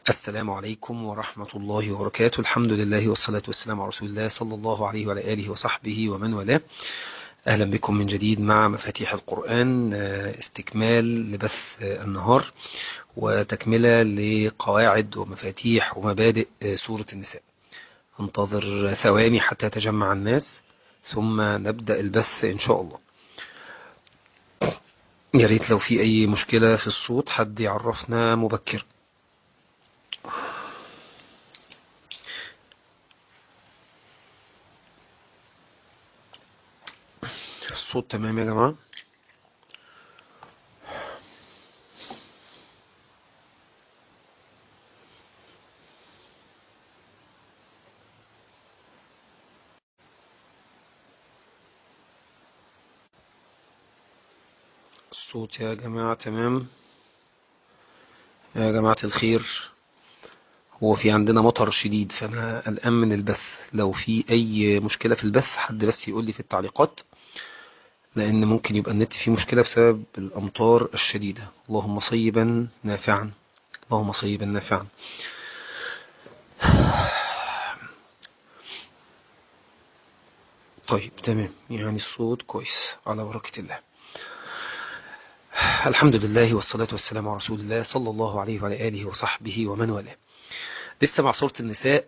السلام عليكم ورحمة الله وبركاته الحمد لله والصلاة والسلام على رسول الله صلى الله عليه وعلى آله وصحبه ومن والاه أهلا بكم من جديد مع مفاتيح القرآن استكمال لبث النهار وتكملة لقواعد ومفاتيح ومبادئ سورة النساء انتظر ثواني حتى يتجمع الناس ثم نبدأ البث إن شاء الله يا ريت لو في أي مشكلة في الصوت حد يعرفنا مبكرا الصوت تمام يا جماعة الصوت يا جماعة تمام يا جماعة الخير هو في عندنا مطر شديد فأنا قلقان من البث لو في أي مشكلة في البث حد بس يقول لي في التعليقات لأن ممكن يبقى النت فيه مشكلة بسبب الأمطار الشديدة اللهم صيبا نافعا اللهم صيبا نافعا طيب تمام يعني الصوت كويس على بركة الله الحمد لله والصلاة والسلام على رسول الله صلى الله عليه وعلى آله وصحبه ومن والاه لسه مع سورة النساء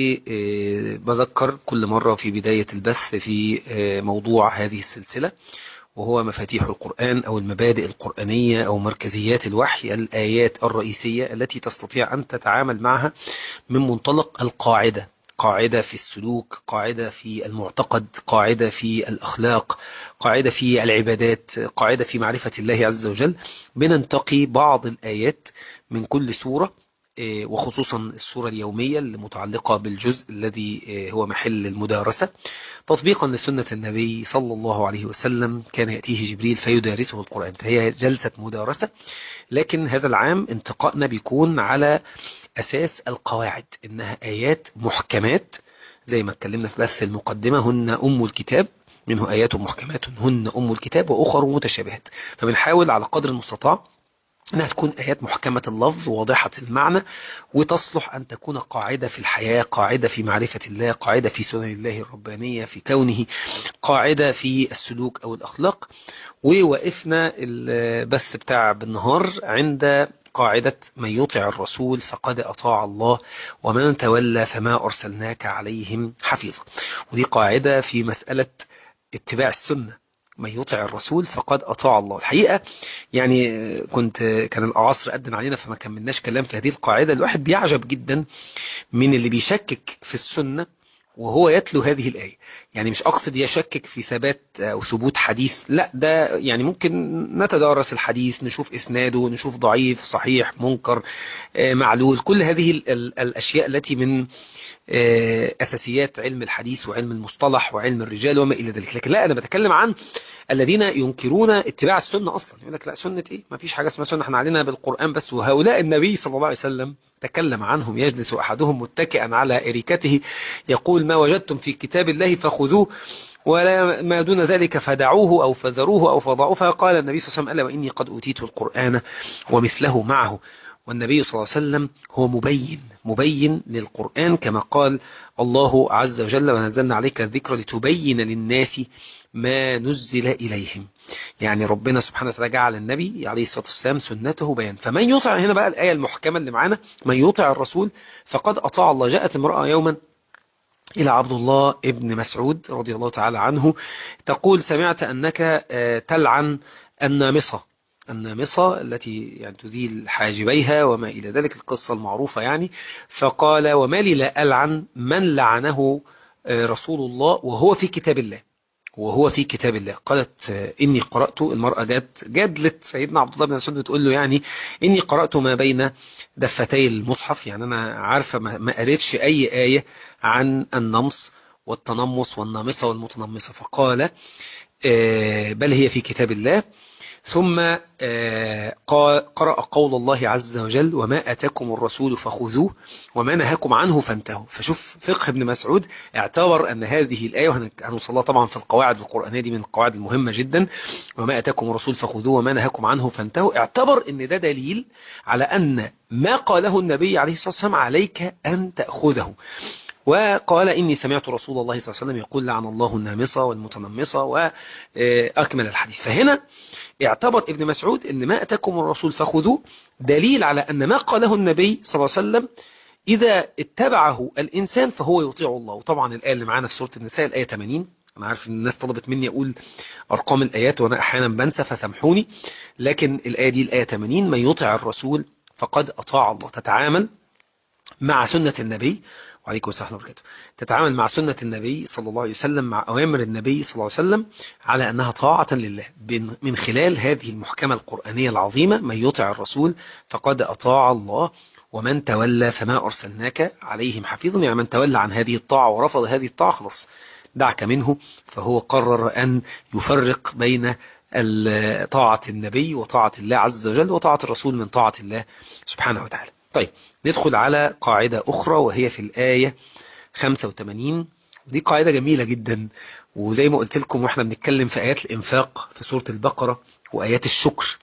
وبذكر كل مرة في بداية البث في موضوع هذه السلسلة وهو مفاتيح القرآن أو المبادئ القرآنية أو مركزيات الوحي الآيات الرئيسية التي تستطيع أن تتعامل معها من منطلق القاعدة قاعدة في السلوك قاعدة في المعتقد قاعدة في الأخلاق قاعدة في العبادات قاعدة في معرفة الله عز وجل بننتقي بعض الآيات من كل سورة وخصوصا السورة اليومية المتعلقة بالجزء الذي هو محل المدارسة تطبيقا لسنة النبي صلى الله عليه وسلم كان يأتيه جبريل فيدارسه القرآن فهي جلسة مدارسة لكن هذا العام انتقائنا بيكون على أساس القواعد إنها آيات محكمات زي ما اتكلمنا في بث المقدمة هن أم الكتاب منه آيات محكمات هن أم الكتاب وأخر متشابهات فبنحاول على قدر المستطاع أنها تكون آيات محكمة اللفظ واضحة المعنى وتصلح أن تكون قاعدة في الحياة قاعدة في معرفة الله قاعدة في سنن الله الربانية في كونه قاعدة في السلوك أو الأخلاق ووقفنا البث بتاع بالنهار عند قاعدة من يطع الرسول فقد أطاع الله ومن تولى فما أرسلناك عليهم حفيظا ودي قاعدة في مسألة اتباع السنة من يطع الرسول فقد أطاع الله الحقيقة يعني كنت كان الأعاصر أدن علينا فما كملناش كلام في هذه القاعدة الواحد بيعجب جدا من اللي بيشكك في السنة وهو يتلو هذه الآية يعني مش أقصد يشكك في ثبات أو ثبوت حديث لا ده يعني ممكن نتدارس الحديث نشوف إسناده نشوف ضعيف صحيح منكر معلول كل هذه الأشياء التي من أساسيات علم الحديث وعلم المصطلح وعلم الرجال وما إلى ذلك لكن لا أنا بتكلم عن الذين ينكرون اتباع السنة أصلا يقول لك لا سنة إيه ما فيش حاجة اسمها سنة احنا علينا بالقرآن بس وهؤلاء النبي صلى الله عليه وسلم تكلم عنهم يجلس أحدهم متكئا على إريكته يقول ما وجدتم في كتاب الله فخذوه ولا ما دون ذلك فدعوه أو فذروه أو فضعوه فقال النبي صلى الله عليه وسلم ألا وإني قد أوتيت القرآن ومثله معه والنبي صلى الله عليه وسلم هو مبين مبين للقرآن كما قال الله عز وجل ونزلنا عليك الذكر لتبين للناس ما نزل إليهم يعني ربنا سبحانه وتعالى جعل النبي عليه الصلاة والسلام سنته بيان فمن يطع هنا بقى الآية المحكمة اللي معانا من يطع الرسول فقد أطاع الله جاءت امرأة يوما إلى عبد الله ابن مسعود رضي الله تعالى عنه تقول سمعت أنك تلعن النامصة النامصة التي يعني تزيل حاجبيها وما إلى ذلك القصة المعروفة يعني فقال وما لي لا ألعن من لعنه رسول الله وهو في كتاب الله وهو في كتاب الله قالت إني قرأت المرأة جات جادلت سيدنا عبد الله بن مسعود بتقول له يعني إني قرأت ما بين دفتي المصحف يعني أنا عارفة ما قريتش أي آية عن النمص والتنمص والنامصة والمتنمصة فقال بل هي في كتاب الله ثم قرأ قول الله عز وجل وما أتاكم الرسول فخذوه وما نهاكم عنه فانتهوا فشوف فقه ابن مسعود اعتبر أن هذه الآية وهنوصلها طبعا في القواعد القرآنية دي من القواعد المهمة جدا وما أتاكم الرسول فخذوه وما نهاكم عنه فانتهوا اعتبر أن ده دليل على أن ما قاله النبي عليه الصلاة والسلام عليك أن تأخذه وقال إني سمعت رسول الله صلى الله عليه وسلم يقول لعن الله النامصة والمتنمصة وأكمل الحديث فهنا اعتبر ابن مسعود أن ما أتاكم الرسول فخذوه دليل على أن ما قاله النبي صلى الله عليه وسلم إذا اتبعه الإنسان فهو يطيع الله وطبعا الآية اللي معانا في سورة النساء الآية 80 أنا عارف أن الناس طلبت مني أقول أرقام الآيات وأنا أحيانا بنسى فسامحوني لكن الآية دي الآية 80 من يطع الرسول فقد أطاع الله تتعامل مع سنة النبي وعليكم السلام وبركاته تتعامل مع سنة النبي صلى الله عليه وسلم مع أوامر النبي صلى الله عليه وسلم على أنها طاعة لله من خلال هذه المحكمة القرآنية العظيمة من يطع الرسول فقد أطاع الله ومن تولى فما أرسلناك عليهم حفيظا يعني من تولى عن هذه الطاعة ورفض هذه الطاعة خلاص دعك منه فهو قرر أن يفرق بين طاعة النبي وطاعة الله عز وجل وطاعة الرسول من طاعة الله سبحانه وتعالى طيب ندخل على قاعدة أخرى وهي في الآية 85 دي قاعدة جميلة جدا وزي ما قلت لكم واحنا بنتكلم في آيات الإنفاق في سورة البقرة وآيات الشكر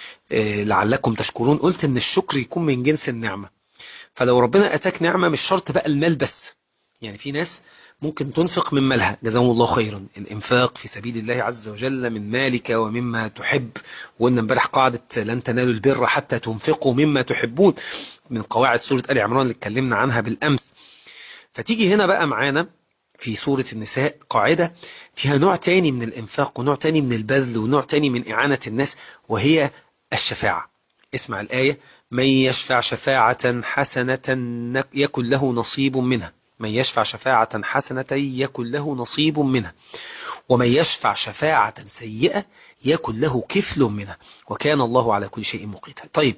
لعلكم تشكرون قلت ان الشكر يكون من جنس النعمة فلو ربنا أتاك نعمة مش شرط بقى المال بس يعني في ناس ممكن تنفق من مالها جزاهم الله خيرا الانفاق في سبيل الله عز وجل من مالك ومما تحب وقلنا امبارح قاعدة لن تنالوا البر حتى تنفقوا مما تحبون من قواعد سورة آل عمران اللي اتكلمنا عنها بالأمس فتيجي هنا بقى معانا في سورة النساء قاعدة فيها نوع تاني من الانفاق ونوع تاني من البذل ونوع تاني من إعانة الناس وهي الشفاعة اسمع الآية من يشفع شفاعة حسنة يكن له نصيب منها من يشفع شفاعة حسنة يكن له نصيب منها ومن يشفع شفاعة سيئة يكن له كفل منها وكان الله على كل شيء مقيتا طيب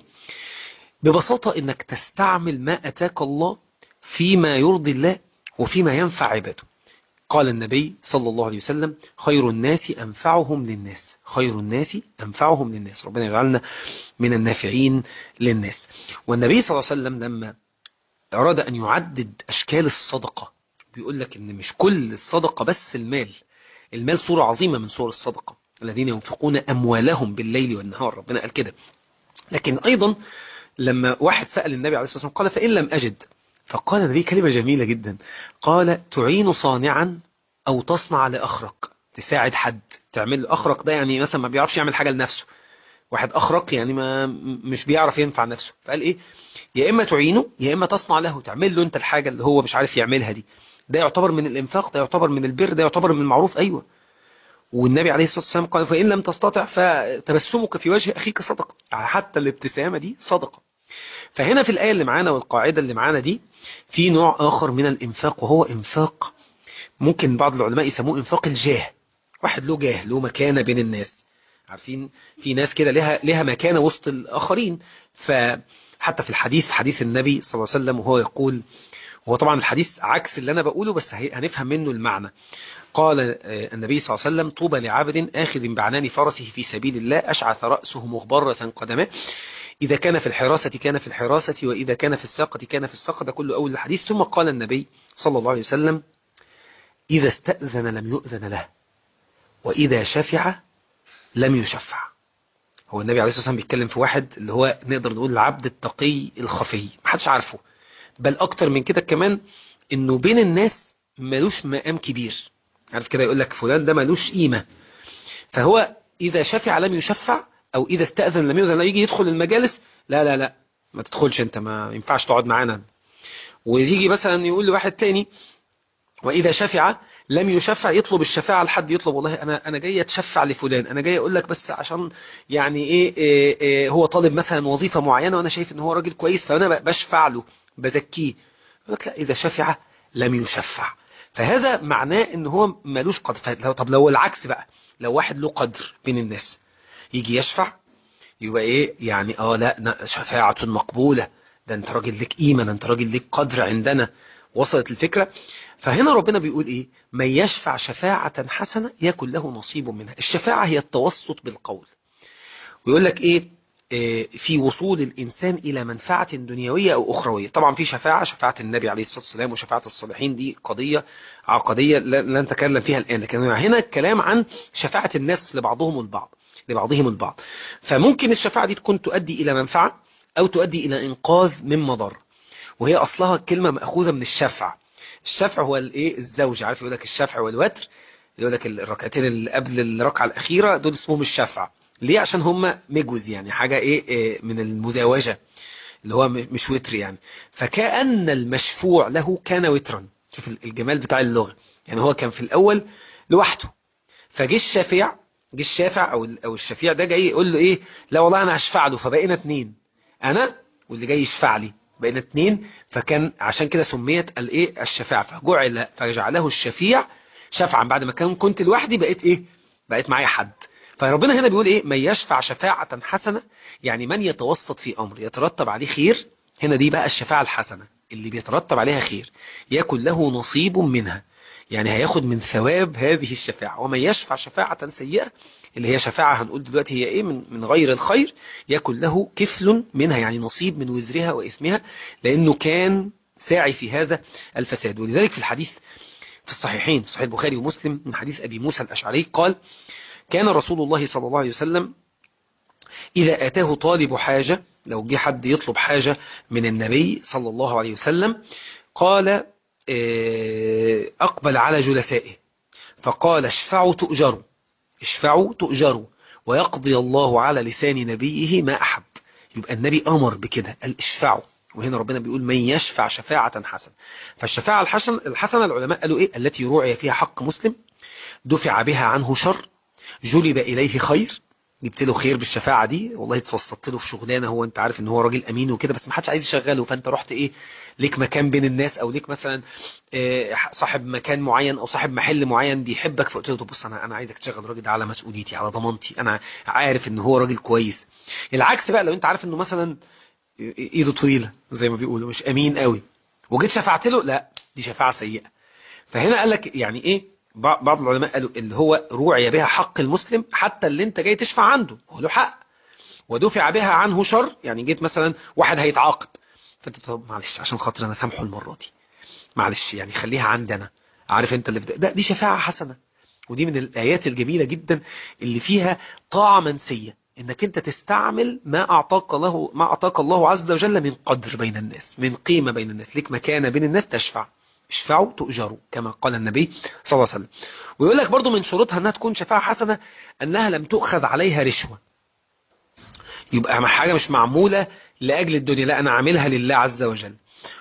ببساطة انك تستعمل ما اتاك الله فيما يرضي الله وفيما ينفع عباده قال النبي صلى الله عليه وسلم خير الناس أنفعهم للناس خير الناس أنفعهم للناس ربنا يجعلنا من النافعين للناس والنبي صلى الله عليه وسلم لما أراد أن يعدد أشكال الصدقة بيقول لك إن مش كل الصدقة بس المال المال صورة عظيمة من صور الصدقة الذين ينفقون أموالهم بالليل والنهار ربنا قال كده لكن أيضا لما واحد سأل النبي عليه الصلاة والسلام قال فإن لم أجد فقال النبي كلمة جميلة جدا قال تعين صانعا أو تصنع لأخرق تساعد حد تعمل له أخرق ده يعني مثلا ما بيعرفش يعمل حاجة لنفسه واحد أخرق يعني ما مش بيعرف ينفع نفسه فقال إيه يا إما تعينه يا إما تصنع له تعمل له أنت الحاجة اللي هو مش عارف يعملها دي ده يعتبر من الإنفاق ده يعتبر من البر ده يعتبر من المعروف أيوة والنبي عليه الصلاة والسلام قال فإن لم تستطع فتبسمك في وجه أخيك صدقة حتى الابتسامة دي صدقة فهنا في الآية اللي معانا والقاعدة اللي معانا دي في نوع آخر من الإنفاق وهو إنفاق ممكن بعض العلماء يسموه إنفاق الجاه واحد له جاه له مكانة بين الناس عارفين في ناس كده لها لها مكانة وسط الآخرين فحتى في الحديث حديث النبي صلى الله عليه وسلم وهو يقول هو طبعا الحديث عكس اللي أنا بقوله بس هنفهم منه المعنى قال النبي صلى الله عليه وسلم طوبى لعبد آخذ بعنان فرسه في سبيل الله أشعث رأسه مغبرة قدمه إذا كان في الحراسة كان في الحراسة وإذا كان في الساقة كان في الساقة ده كله أول الحديث ثم قال النبي صلى الله عليه وسلم إذا استأذن لم يؤذن له وإذا شفع لم يشفع هو النبي عليه الصلاة والسلام بيتكلم في واحد اللي هو نقدر نقول العبد التقي الخفي محدش عارفه بل أكتر من كده كمان إنه بين الناس ملوش مقام كبير عارف كده يقول لك فلان ده ملوش قيمة فهو إذا شفع لم يشفع او اذا استأذن لم يؤذن يجي يدخل المجالس لا لا لا ما تدخلش انت ما ينفعش تقعد معانا ويجي مثلا يقول لواحد تاني واذا شفع لم يشفع يطلب الشفاعة لحد يطلب والله انا انا جاي اتشفع لفلان انا جاي اقول لك بس عشان يعني إيه, إيه, ايه هو طالب مثلا وظيفة معينة وانا شايف ان هو راجل كويس فانا بشفع له بزكيه يقول لك لا اذا شفع لم يشفع فهذا معناه ان هو ملوش قدر طب لو العكس بقى لو واحد له قدر بين الناس يجي يشفع يبقى ايه يعني اه لا شفاعة مقبولة ده انت راجل لك قيمة ده انت راجل لك قدر عندنا وصلت الفكرة فهنا ربنا بيقول ايه من يشفع شفاعة حسنة يكن له نصيب منها الشفاعة هي التوسط بالقول ويقول لك ايه في وصول الإنسان إلى منفعة دنيوية أو أخروية طبعا في شفاعة شفاعة النبي عليه الصلاة والسلام وشفاعة الصالحين دي قضية عقدية لا نتكلم فيها الآن لكن هنا الكلام عن شفاعة الناس لبعضهم البعض لبعضهم البعض فممكن الشفاعة دي تكون تؤدي إلى منفعة أو تؤدي إلى إنقاذ من مضر وهي أصلها كلمة مأخوذة من الشفع الشفع هو الايه الزوج عارف يقول لك الشفع والوتر يقول لك الركعتين اللي قبل الركعة الأخيرة دول اسمهم الشفع ليه عشان هم مجوز يعني حاجة ايه, إيه من المزاوجة اللي هو مش وتر يعني فكأن المشفوع له كان وترا شوف الجمال بتاع اللغة يعني هو كان في الأول لوحده فجه الشافع جه الشافع أو أو الشفيع ده جاي يقول له ايه لا والله أنا هشفع له فبقينا اتنين أنا واللي جاي يشفع لي بقينا اتنين فكان عشان كده سميت الايه الشفاعة فجعل فجعله الشفيع شفعا بعد ما كان كنت لوحدي بقيت ايه بقيت معايا حد فربنا هنا بيقول ايه من يشفع شفاعة حسنة يعني من يتوسط في امر يترتب عليه خير هنا دي بقى الشفاعة الحسنة اللي بيترتب عليها خير يكن له نصيب منها يعني هياخد من ثواب هذه الشفاعة ومن يشفع شفاعة سيئة اللي هي شفاعة هنقول دلوقتي هي ايه من, من غير الخير يكن له كفل منها يعني نصيب من وزرها وإثمها لأنه كان ساعي في هذا الفساد ولذلك في الحديث في الصحيحين صحيح البخاري ومسلم من حديث أبي موسى الأشعري قال كان رسول الله صلى الله عليه وسلم إذا أتاه طالب حاجة لو جه حد يطلب حاجة من النبي صلى الله عليه وسلم قال أقبل على جلسائه فقال اشفعوا تؤجروا اشفعوا تؤجروا ويقضي الله على لسان نبيه ما أحب يبقى النبي أمر بكده قال اشفعوا وهنا ربنا بيقول من يشفع شفاعة حسنة فالشفاعة الحسنة الحسنة العلماء قالوا إيه التي روعي فيها حق مسلم دفع بها عنه شر جلب إليه خير جبت له خير بالشفاعة دي والله اتوسطت له في شغلانة هو انت عارف ان هو راجل امين وكده بس ما حدش عايز يشغله فانت رحت ايه ليك مكان بين الناس او ليك مثلا صاحب مكان معين او صاحب محل معين بيحبك فقلت له بص انا انا عايزك تشغل الراجل ده على مسؤوليتي على ضمانتي انا عارف ان هو راجل كويس العكس بقى لو انت عارف انه مثلا ايده طويلة زي ما بيقولوا مش امين قوي وجيت شفعت له لا دي شفاعة سيئة فهنا قال لك يعني ايه بعض العلماء قالوا اللي هو روعي بها حق المسلم حتى اللي انت جاي تشفع عنده هو له حق ودفع بها عنه شر يعني جيت مثلا واحد هيتعاقب فانت طب معلش عشان خاطر انا سامحه المره دي معلش يعني خليها عندي انا عارف انت اللي ده دي شفاعه حسنه ودي من الايات الجميله جدا اللي فيها طاعه منسيه انك انت تستعمل ما اعطاك الله ما اعطاك الله عز وجل من قدر بين الناس من قيمه بين الناس ليك مكانه بين الناس تشفع اشفعوا تؤجروا كما قال النبي صلى الله عليه وسلم ويقول لك برضو من شروطها انها تكون شفاعة حسنة انها لم تؤخذ عليها رشوة يبقى حاجة مش معمولة لأجل الدنيا لا أنا عاملها لله عز وجل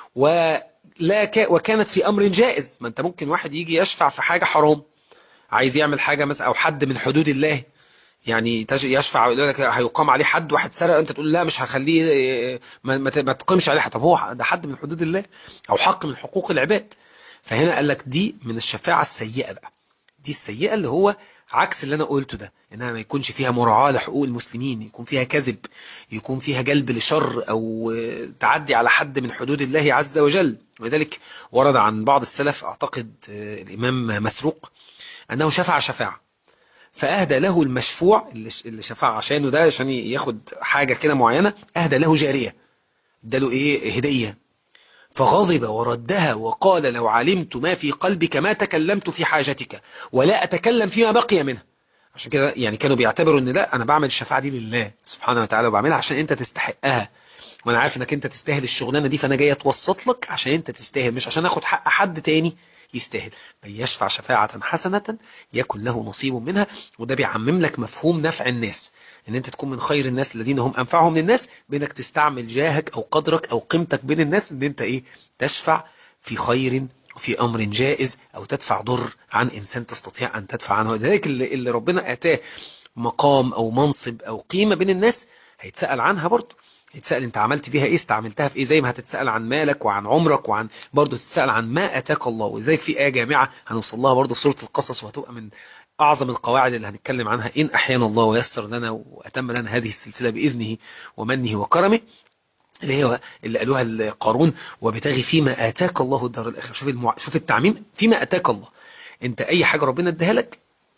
ولا ك... وكانت في أمر جائز ما أنت ممكن واحد يجي يشفع في حاجة حرام عايز يعمل حاجة مثلا أو حد من حدود الله يعني يشفع ويقول لك هيقام عليه حد واحد سرق انت تقول لا مش هخليه ما, ما تقيمش عليه طب هو ده حد من حدود الله او حق من حقوق العباد فهنا قال لك دي من الشفاعة السيئة بقى دي السيئة اللي هو عكس اللي انا قلته ده انها ما يكونش فيها مراعاة لحقوق المسلمين يكون فيها كذب يكون فيها جلب لشر او تعدي على حد من حدود الله عز وجل ولذلك ورد عن بعض السلف اعتقد الامام مسروق انه شفع شفاعة فأهدى له المشفوع اللي شفع عشانه ده عشان ياخد حاجة كده معينة أهدى له جارية اداله ايه هدية فغضب وردها وقال لو علمت ما في قلبك ما تكلمت في حاجتك ولا أتكلم فيما بقي منها عشان كده يعني كانوا بيعتبروا ان لا انا بعمل الشفاعة دي لله سبحانه وتعالى وبعملها عشان انت تستحقها وانا عارف انك انت تستاهل الشغلانة دي فانا جاي اتوسط لك عشان انت تستاهل مش عشان اخد حق حد تاني يستاهل من يشفع شفاعة حسنة يكن له نصيب منها وده بيعمم لك مفهوم نفع الناس ان انت تكون من خير الناس الذين هم انفعهم للناس بانك تستعمل جاهك او قدرك او قيمتك بين الناس ان انت ايه تشفع في خير في امر جائز او تدفع ضر عن انسان تستطيع ان تدفع عنه ذلك اللي, اللي ربنا اتاه مقام او منصب او قيمة بين الناس هيتسأل عنها برضه يتسأل انت عملت فيها ايه استعملتها في ايه زي ما هتتسأل عن مالك وعن عمرك وعن برضه تتسأل عن ما اتاك الله وازاي في ايه جامعة هنوصل لها برضه في سورة القصص وهتبقى من اعظم القواعد اللي هنتكلم عنها ان احيانا الله ويسر لنا واتم لنا هذه السلسلة باذنه ومنه وكرمه اللي هي اللي قالوها القارون وبتغي فيما اتاك الله الدار الاخره شوف المع... شوف التعميم فيما اتاك الله انت اي حاجة ربنا اداها لك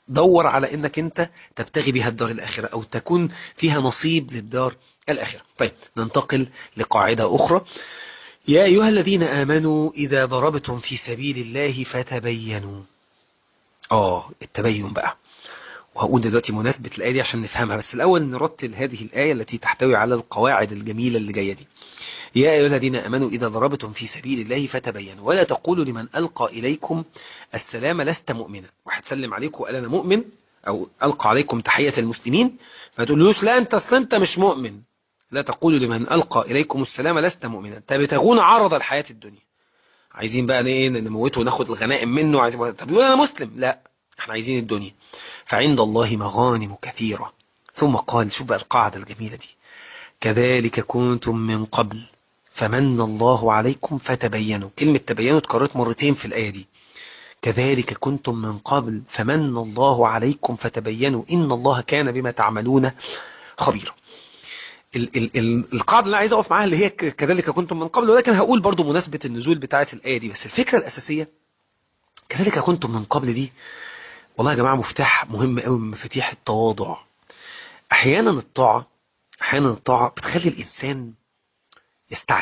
دور على انك انت تبتغي بها الدار الاخرة او تكون فيها نصيب للدار الاخرة طيب ننتقل لقاعدة اخرى يا ايها الذين امنوا اذا ضربتم في سبيل الله فتبينوا اه التبين بقى وهقول دلوقتي مناسبة الآية دي عشان نفهمها بس الأول نرتل هذه الآية التي تحتوي على القواعد الجميلة اللي جاية دي يا أيها الذين أمنوا إذا ضربتم في سبيل الله فتبينوا ولا تقولوا لمن ألقى إليكم السلام لست مؤمنا واحد سلم عليكم وقال أنا مؤمن أو ألقى عليكم تحية المسلمين فتقولوش لا أنت أصلا أنت مش مؤمن لا تقولوا لمن ألقى إليكم السلام لست مؤمنا تبتغون عرض الحياة الدنيا عايزين بقى ايه نموته وناخد الغنائم منه عايزين طب يقول انا مسلم لا احنا عايزين الدنيا فعند الله مغانم كثيرة ثم قال شوف بقى القاعدة الجميلة دي كذلك كنتم من قبل فمن الله عليكم فتبينوا كلمة تبينوا اتكررت مرتين في الآية دي كذلك كنتم من قبل فمن الله عليكم فتبينوا إن الله كان بما تعملون خبيرا ال ال ال القاعدة اللي أنا عايز أقف معاها اللي هي كذلك كنتم من قبل ولكن هقول برضو مناسبة النزول بتاعة الآية دي بس الفكرة الأساسية كذلك كنتم من قبل دي والله يا جماعة مفتاح مهم قوي من مفاتيح التواضع أحيانا الطاعة أحيانا الطاعة بتخلي الإنسان يستعلي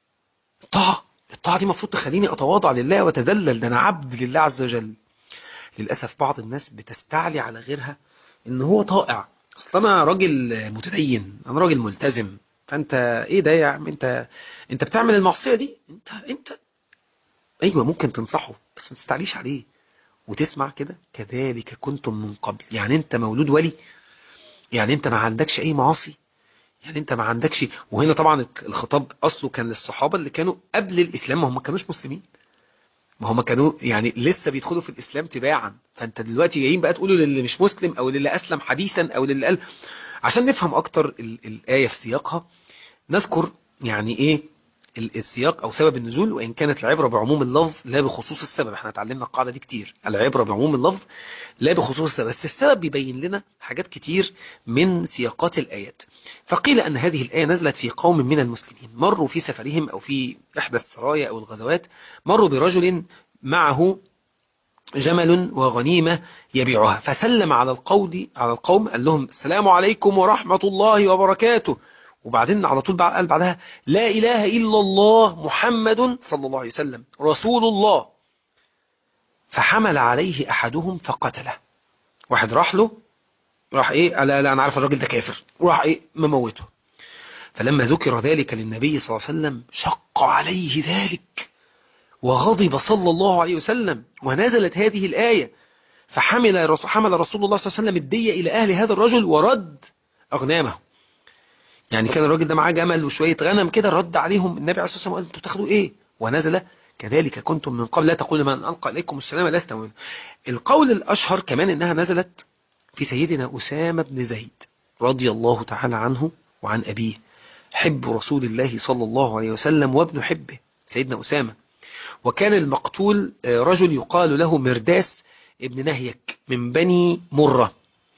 الطاعة الطاعة دي المفروض تخليني أتواضع لله وتذلل ده أنا عبد لله عز وجل للأسف بعض الناس بتستعلي على غيرها إن هو طائع أصل أنا راجل متدين أنا راجل ملتزم فأنت إيه ده يا عم أنت أنت بتعمل المعصية دي أنت أنت أيوة ممكن تنصحه بس ما تستعليش عليه وتسمع كده كذلك كنتم من قبل يعني أنت مولود ولي يعني أنت ما عندكش أي معاصي يعني انت ما عندكش وهنا طبعا الخطاب اصله كان للصحابة اللي كانوا قبل الاسلام ما هم ما كانوش مسلمين ما هم كانوا يعني لسه بيدخلوا في الاسلام تباعا فانت دلوقتي جايين بقى تقولوا للي مش مسلم او للي اسلم حديثا او للي قال عشان نفهم اكتر ال الايه في سياقها نذكر يعني ايه السياق او سبب النزول وان كانت العبره بعموم اللفظ لا بخصوص السبب احنا اتعلمنا القاعده دي كتير العبره بعموم اللفظ لا بخصوص السبب بس السبب بيبين لنا حاجات كتير من سياقات الايات فقيل ان هذه الايه نزلت في قوم من المسلمين مروا في سفرهم او في احدى السرايا او الغزوات مروا برجل معه جمل وغنيمة يبيعها فسلم على القول على القوم قال لهم السلام عليكم ورحمة الله وبركاته وبعدين على طول قال بعدها لا إله إلا الله محمد صلى الله عليه وسلم رسول الله فحمل عليه أحدهم فقتله واحد راح له راح إيه لا لا أنا عارف الراجل ده كافر وراح إيه مموته فلما ذكر ذلك للنبي صلى الله عليه وسلم شق عليه ذلك وغضب صلى الله عليه وسلم ونزلت هذه الآية فحمل حمل رسول الله صلى الله عليه وسلم الدية إلى أهل هذا الرجل ورد أغنامه يعني كان الراجل ده معاه جمل وشوية غنم كده رد عليهم النبي عليه الصلاة والسلام قال انتوا بتاخدوا ايه ونزل كذلك كنتم من قبل لا تقول من ألقى إليكم السلام لست مؤمنا القول الأشهر كمان إنها نزلت في سيدنا أسامة بن زيد رضي الله تعالى عنه وعن أبيه حب رسول الله صلى الله عليه وسلم وابن حبه سيدنا أسامة وكان المقتول رجل يقال له مرداس ابن نهيك من بني مرة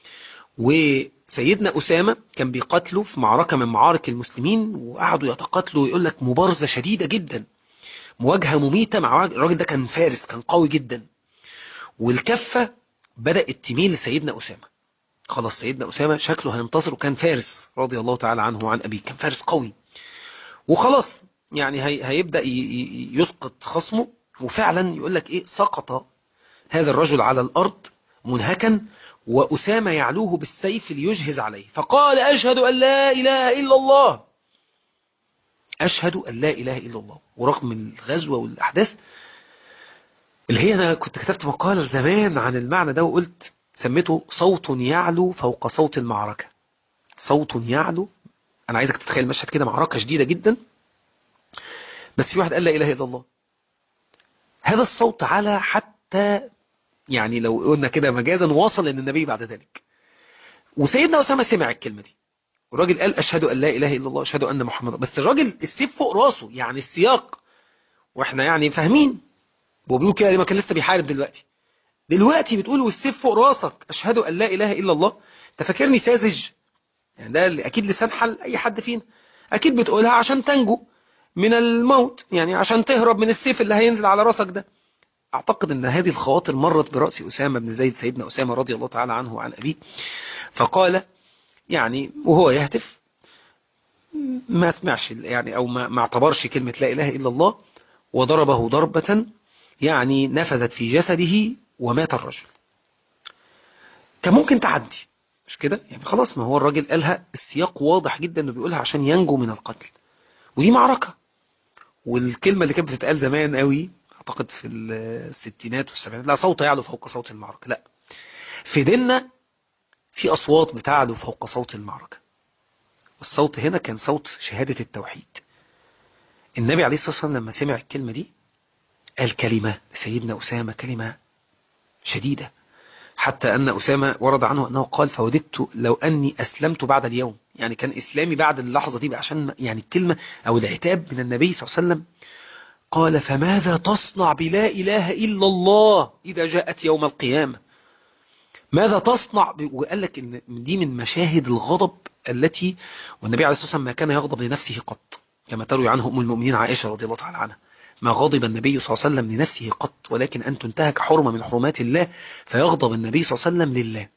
وسيدنا أسامة كان بيقاتلوا في معركة من معارك المسلمين وقعدوا يتقاتلوا ويقول لك مبارزة شديدة جدا مواجهة مميتة مع الراجل ده كان فارس كان قوي جدا والكفة بدأت تميل لسيدنا أسامة خلاص سيدنا أسامة شكله هينتصر وكان فارس رضي الله تعالى عنه وعن أبيه كان فارس قوي وخلاص يعني هي هيبدأ يسقط خصمه وفعلا يقول لك إيه سقط هذا الرجل على الأرض منهكا وأسامة يعلوه بالسيف ليجهز عليه فقال أشهد أن لا إله إلا الله أشهد أن لا إله إلا الله ورغم الغزوة والأحداث اللي هي أنا كنت كتبت مقالة زمان عن المعنى ده وقلت سميته صوت يعلو فوق صوت المعركة صوت يعلو أنا عايزك تتخيل مشهد كده معركة شديدة جدا بس في واحد قال لا إله إلا الله هذا الصوت على حتى يعني لو قلنا كده مجازا وصل للنبي بعد ذلك وسيدنا أسامة سمع الكلمة دي الراجل قال أشهد أن لا إله إلا الله أشهد أن محمد بس الراجل السيف فوق راسه يعني السياق واحنا يعني فاهمين وبيقول كده ما كان لسه بيحارب دلوقتي دلوقتي بتقول والسيف فوق راسك أشهد أن لا إله إلا الله انت فاكرني ساذج يعني ده أكيد لسان حل أي حد فينا أكيد بتقولها عشان تنجو من الموت يعني عشان تهرب من السيف اللي هينزل على راسك ده أعتقد أن هذه الخواطر مرت برأس أسامة بن زيد سيدنا أسامة رضي الله تعالى عنه وعن أبيه فقال يعني وهو يهتف ما سمعش يعني أو ما, ما اعتبرش كلمة لا إله إلا الله وضربه ضربة يعني نفذت في جسده ومات الرجل كان ممكن تعدي مش كده يعني خلاص ما هو الراجل قالها السياق واضح جدا انه بيقولها عشان ينجو من القتل ودي معركة والكلمة اللي كانت بتتقال زمان قوي اعتقد في الستينات والسبعينات لا صوت يعلو فوق صوت المعركة لا في ديننا في اصوات بتعلو فوق صوت المعركة والصوت هنا كان صوت شهادة التوحيد النبي عليه الصلاة والسلام لما سمع الكلمة دي قال كلمة سيدنا أسامة كلمة شديدة حتى أن أسامة ورد عنه أنه قال فوددت لو أني أسلمت بعد اليوم يعني كان إسلامي بعد اللحظة دي عشان يعني الكلمة أو العتاب من النبي صلى الله عليه وسلم قال فماذا تصنع بلا إله إلا الله إذا جاءت يوم القيامة ماذا تصنع وقال لك إن دي من مشاهد الغضب التي والنبي عليه الصلاة والسلام ما كان يغضب لنفسه قط كما تروي عنه أم المؤمنين عائشة رضي الله تعالى عنها ما غضب النبي صلى الله عليه وسلم لنفسه قط ولكن أن تنتهك حرمة من حرمات الله فيغضب النبي صلى الله عليه وسلم لله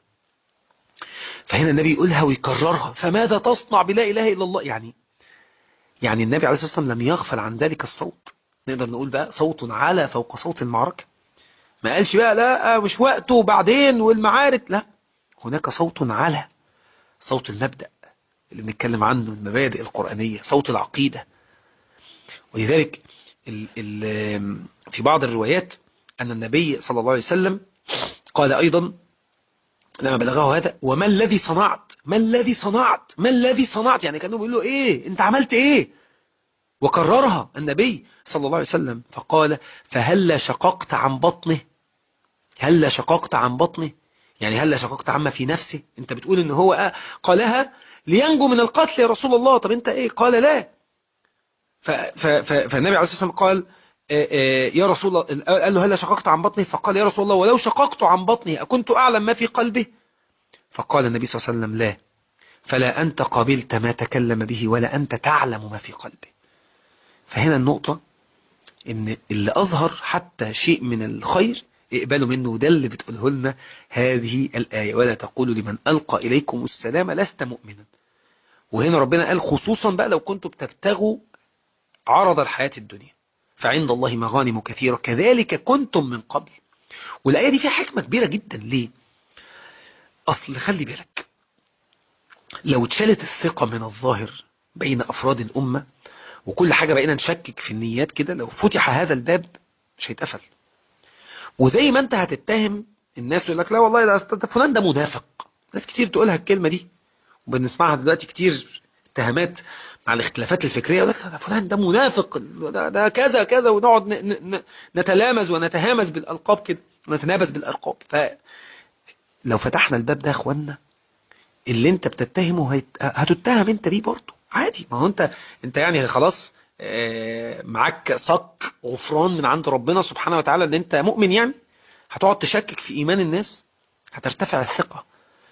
فهنا النبي يقولها ويكررها فماذا تصنع بلا إله إلا الله يعني يعني النبي عليه الصلاة والسلام لم يغفل عن ذلك الصوت نقدر نقول بقى صوت على فوق صوت المعركة ما قالش بقى لا مش وقته وبعدين والمعارك لا هناك صوت على صوت المبدأ اللي بنتكلم عنه المبادئ القرآنية صوت العقيدة ولذلك ال ال في بعض الروايات أن النبي صلى الله عليه وسلم قال أيضا لما بلغه هذا وما الذي صنعت ما الذي صنعت ما الذي صنعت يعني كانوا بيقولوا ايه انت عملت ايه وكررها النبي صلى الله عليه وسلم فقال فهلا شققت عن بطنه هلا شققت عن بطنه يعني هلا شققت عما في نفسه انت بتقول ان هو قالها لينجو من القتل يا رسول الله طب انت ايه قال لا فالنبي عليه الصلاة والسلام قال يا رسول الله قال له هل شققت عن بطنه فقال يا رسول الله ولو شققت عن بطنه أكنت أعلم ما في قلبه فقال النبي صلى الله عليه وسلم لا فلا أنت قبلت ما تكلم به ولا أنت تعلم ما في قلبه فهنا النقطة إن اللي أظهر حتى شيء من الخير اقبلوا منه وده اللي بتقوله لنا هذه الآية ولا تقولوا لمن ألقى إليكم السلام لست مؤمنا وهنا ربنا قال خصوصا بقى لو كنتم بتبتغوا عرض الحياة الدنيا فعند الله مغانم كثيرة كذلك كنتم من قبل والآية دي فيها حكمة كبيرة جدا ليه أصل خلي بالك لو اتشالت الثقة من الظاهر بين أفراد الأمة وكل حاجة بقينا نشكك في النيات كده لو فتح هذا الباب مش هيتقفل وزي ما انت هتتهم الناس يقول لك لا والله ده فلان ده منافق ناس كتير تقولها الكلمة دي وبنسمعها دلوقتي كتير اتهامات مع الاختلافات الفكرية يقول لك فلان ده منافق ده, ده كذا كذا ونقعد نتلامز ونتهامز بالألقاب كده ونتنابز بالألقاب فلو فتحنا الباب ده يا اخوانا اللي انت بتتهمه هيت... هتتهم انت بيه برضه عادي ما هو انت انت يعني خلاص معاك صك غفران من عند ربنا سبحانه وتعالى ان انت مؤمن يعني هتقعد تشكك في ايمان الناس هترتفع الثقة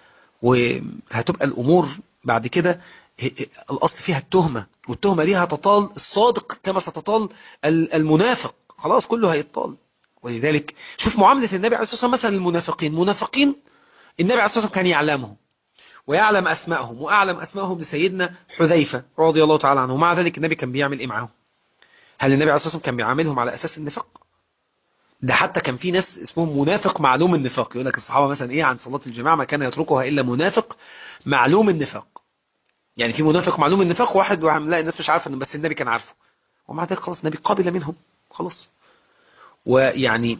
وهتبقى الامور بعد كده الاصل فيها التهمة والتهمة دي هتطال الصادق كما ستطال المنافق خلاص كله هيطال ولذلك شوف معاملة النبي عليه الصلاة والسلام مثلا المنافقين منافقين النبي عليه الصلاة والسلام كان يعلمهم ويعلم أسمائهم وأعلم أسمائهم لسيدنا حذيفة رضي الله تعالى عنه ومع ذلك النبي كان بيعمل إيه معهم هل النبي عليه الصلاة والسلام كان بيعاملهم على أساس النفاق ده حتى كان في ناس اسمهم منافق معلوم النفاق يقول لك الصحابة مثلا إيه عن صلاة الجماعة ما كان يتركها إلا منافق معلوم النفاق يعني في منافق معلوم النفاق واحد لا الناس مش عارفة بس النبي كان عارفه ومع ذلك خلاص النبي قابل منهم خلاص ويعني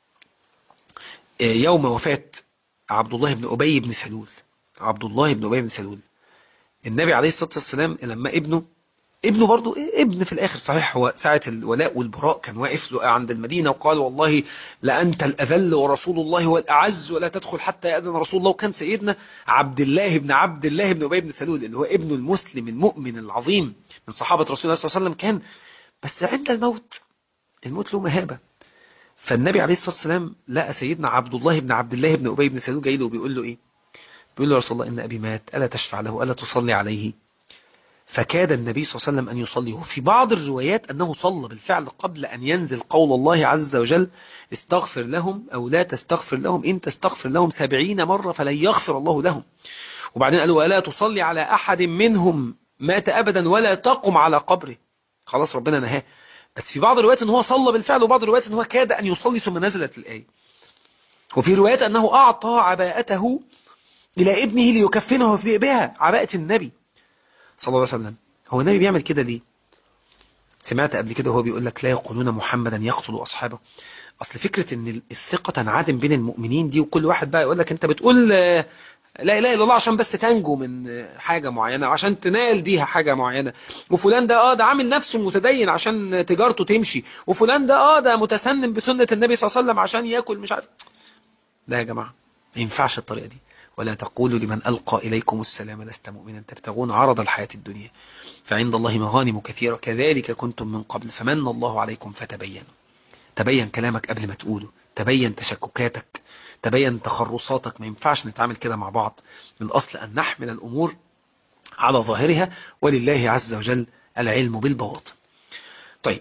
يوم وفاة عبد الله بن أبي بن سلول عبد الله بن أبي بن سلول النبي عليه الصلاة والسلام لما ابنه ابنه برضو ابن في الآخر صحيح هو ساعة الولاء والبراء كان واقف له عند المدينة وقال والله لأنت الأذل ورسول الله هو الأعز ولا تدخل حتى يأذن رسول الله وكان سيدنا عبد الله بن عبد الله بن أبي بن سلول اللي هو ابن المسلم المؤمن العظيم من صحابة رسول الله صلى الله عليه وسلم كان بس عند الموت الموت له مهابة فالنبي عليه الصلاة والسلام لقى سيدنا عبد الله بن عبد الله بن أبي بن سلول جاي له وبيقول له إيه بيقول له يا رسول الله إن أبي مات ألا تشفع له ألا تصلي عليه فكاد النبي صلى الله عليه وسلم أن يصلي وفي بعض الروايات أنه صلى بالفعل قبل أن ينزل قول الله عز وجل استغفر لهم أو لا تستغفر لهم إن تستغفر لهم سبعين مرة فلن يغفر الله لهم وبعدين قالوا ولا تصلي على أحد منهم مات أبدا ولا تقم على قبره خلاص ربنا نهاه بس في بعض الروايات ان هو صلى بالفعل وبعض الروايات ان هو كاد ان يصلي ثم نزلت الآية وفي روايات انه اعطى عباءته الى ابنه ليكفنه بها عباءة النبي صلى الله عليه وسلم هو النبي بيعمل كده ليه سمعت قبل كده وهو بيقول لك لا يقولون محمدا يقتل اصحابه اصل فكرة ان الثقة تنعدم بين المؤمنين دي وكل واحد بقى يقول لك انت بتقول لا اله الا الله عشان بس تنجو من حاجة معينة عشان تنال بيها حاجة معينة وفلان ده اه ده عامل نفسه متدين عشان تجارته تمشي وفلان ده اه ده متسنن بسنة النبي صلى الله عليه وسلم عشان ياكل مش عارف لا يا جماعة ما ينفعش الطريقة دي ولا تقولوا لمن ألقى إليكم السلام لست مؤمنا تبتغون عرض الحياة الدنيا فعند الله مغانم كثيرة كذلك كنتم من قبل فمن الله عليكم فتبينوا تبين كلامك قبل ما تقوله تبين تشككاتك تبين تخرصاتك ما ينفعش نتعامل كده مع بعض من الأصل أن نحمل الأمور على ظاهرها ولله عز وجل العلم بالبواطن طيب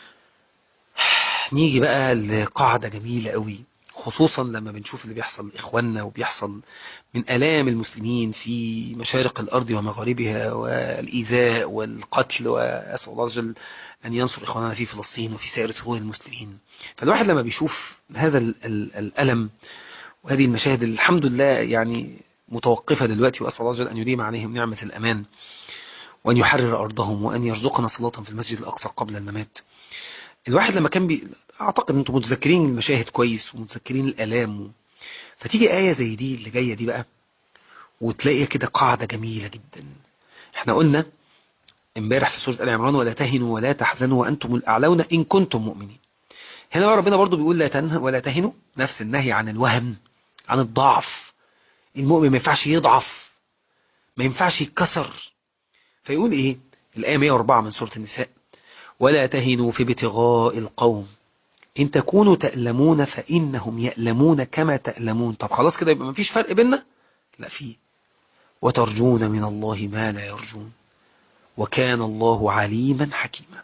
نيجي بقى لقاعدة جميلة قوي خصوصا لما بنشوف اللي بيحصل لإخواننا وبيحصل من ألام المسلمين في مشارق الأرض ومغاربها والإيذاء والقتل وأسأل الله عز وجل أن ينصر إخواننا في فلسطين وفي سائر صغور المسلمين فالواحد لما بيشوف هذا الألم وهذه المشاهد الحمد لله يعني متوقفة دلوقتي وأسأل الله عز وجل أن يديم عليهم نعمة الأمان وأن يحرر أرضهم وأن يرزقنا صلاة في المسجد الأقصى قبل الممات الواحد لما كان بي... اعتقد انتم متذكرين المشاهد كويس ومتذكرين الالام و... فتيجي آية زي دي اللي جاية دي بقى وتلاقي كده قاعدة جميلة جدا احنا قلنا امبارح في سورة آل عمران ولا تهنوا ولا تحزنوا وأنتم الأعلون إن كنتم مؤمنين هنا بقى ربنا برضو بيقول لا تنهى ولا تهنوا نفس النهي عن الوهن عن الضعف المؤمن ما ينفعش يضعف ما ينفعش يتكسر فيقول ايه الآية 104 من سورة النساء ولا تهنوا في ابتغاء القوم إن تكونوا تألمون فإنهم يألمون كما تألمون طب خلاص كده يبقى مفيش فرق بيننا لا فيه وترجون من الله ما لا يرجون وكان الله عليما حكيما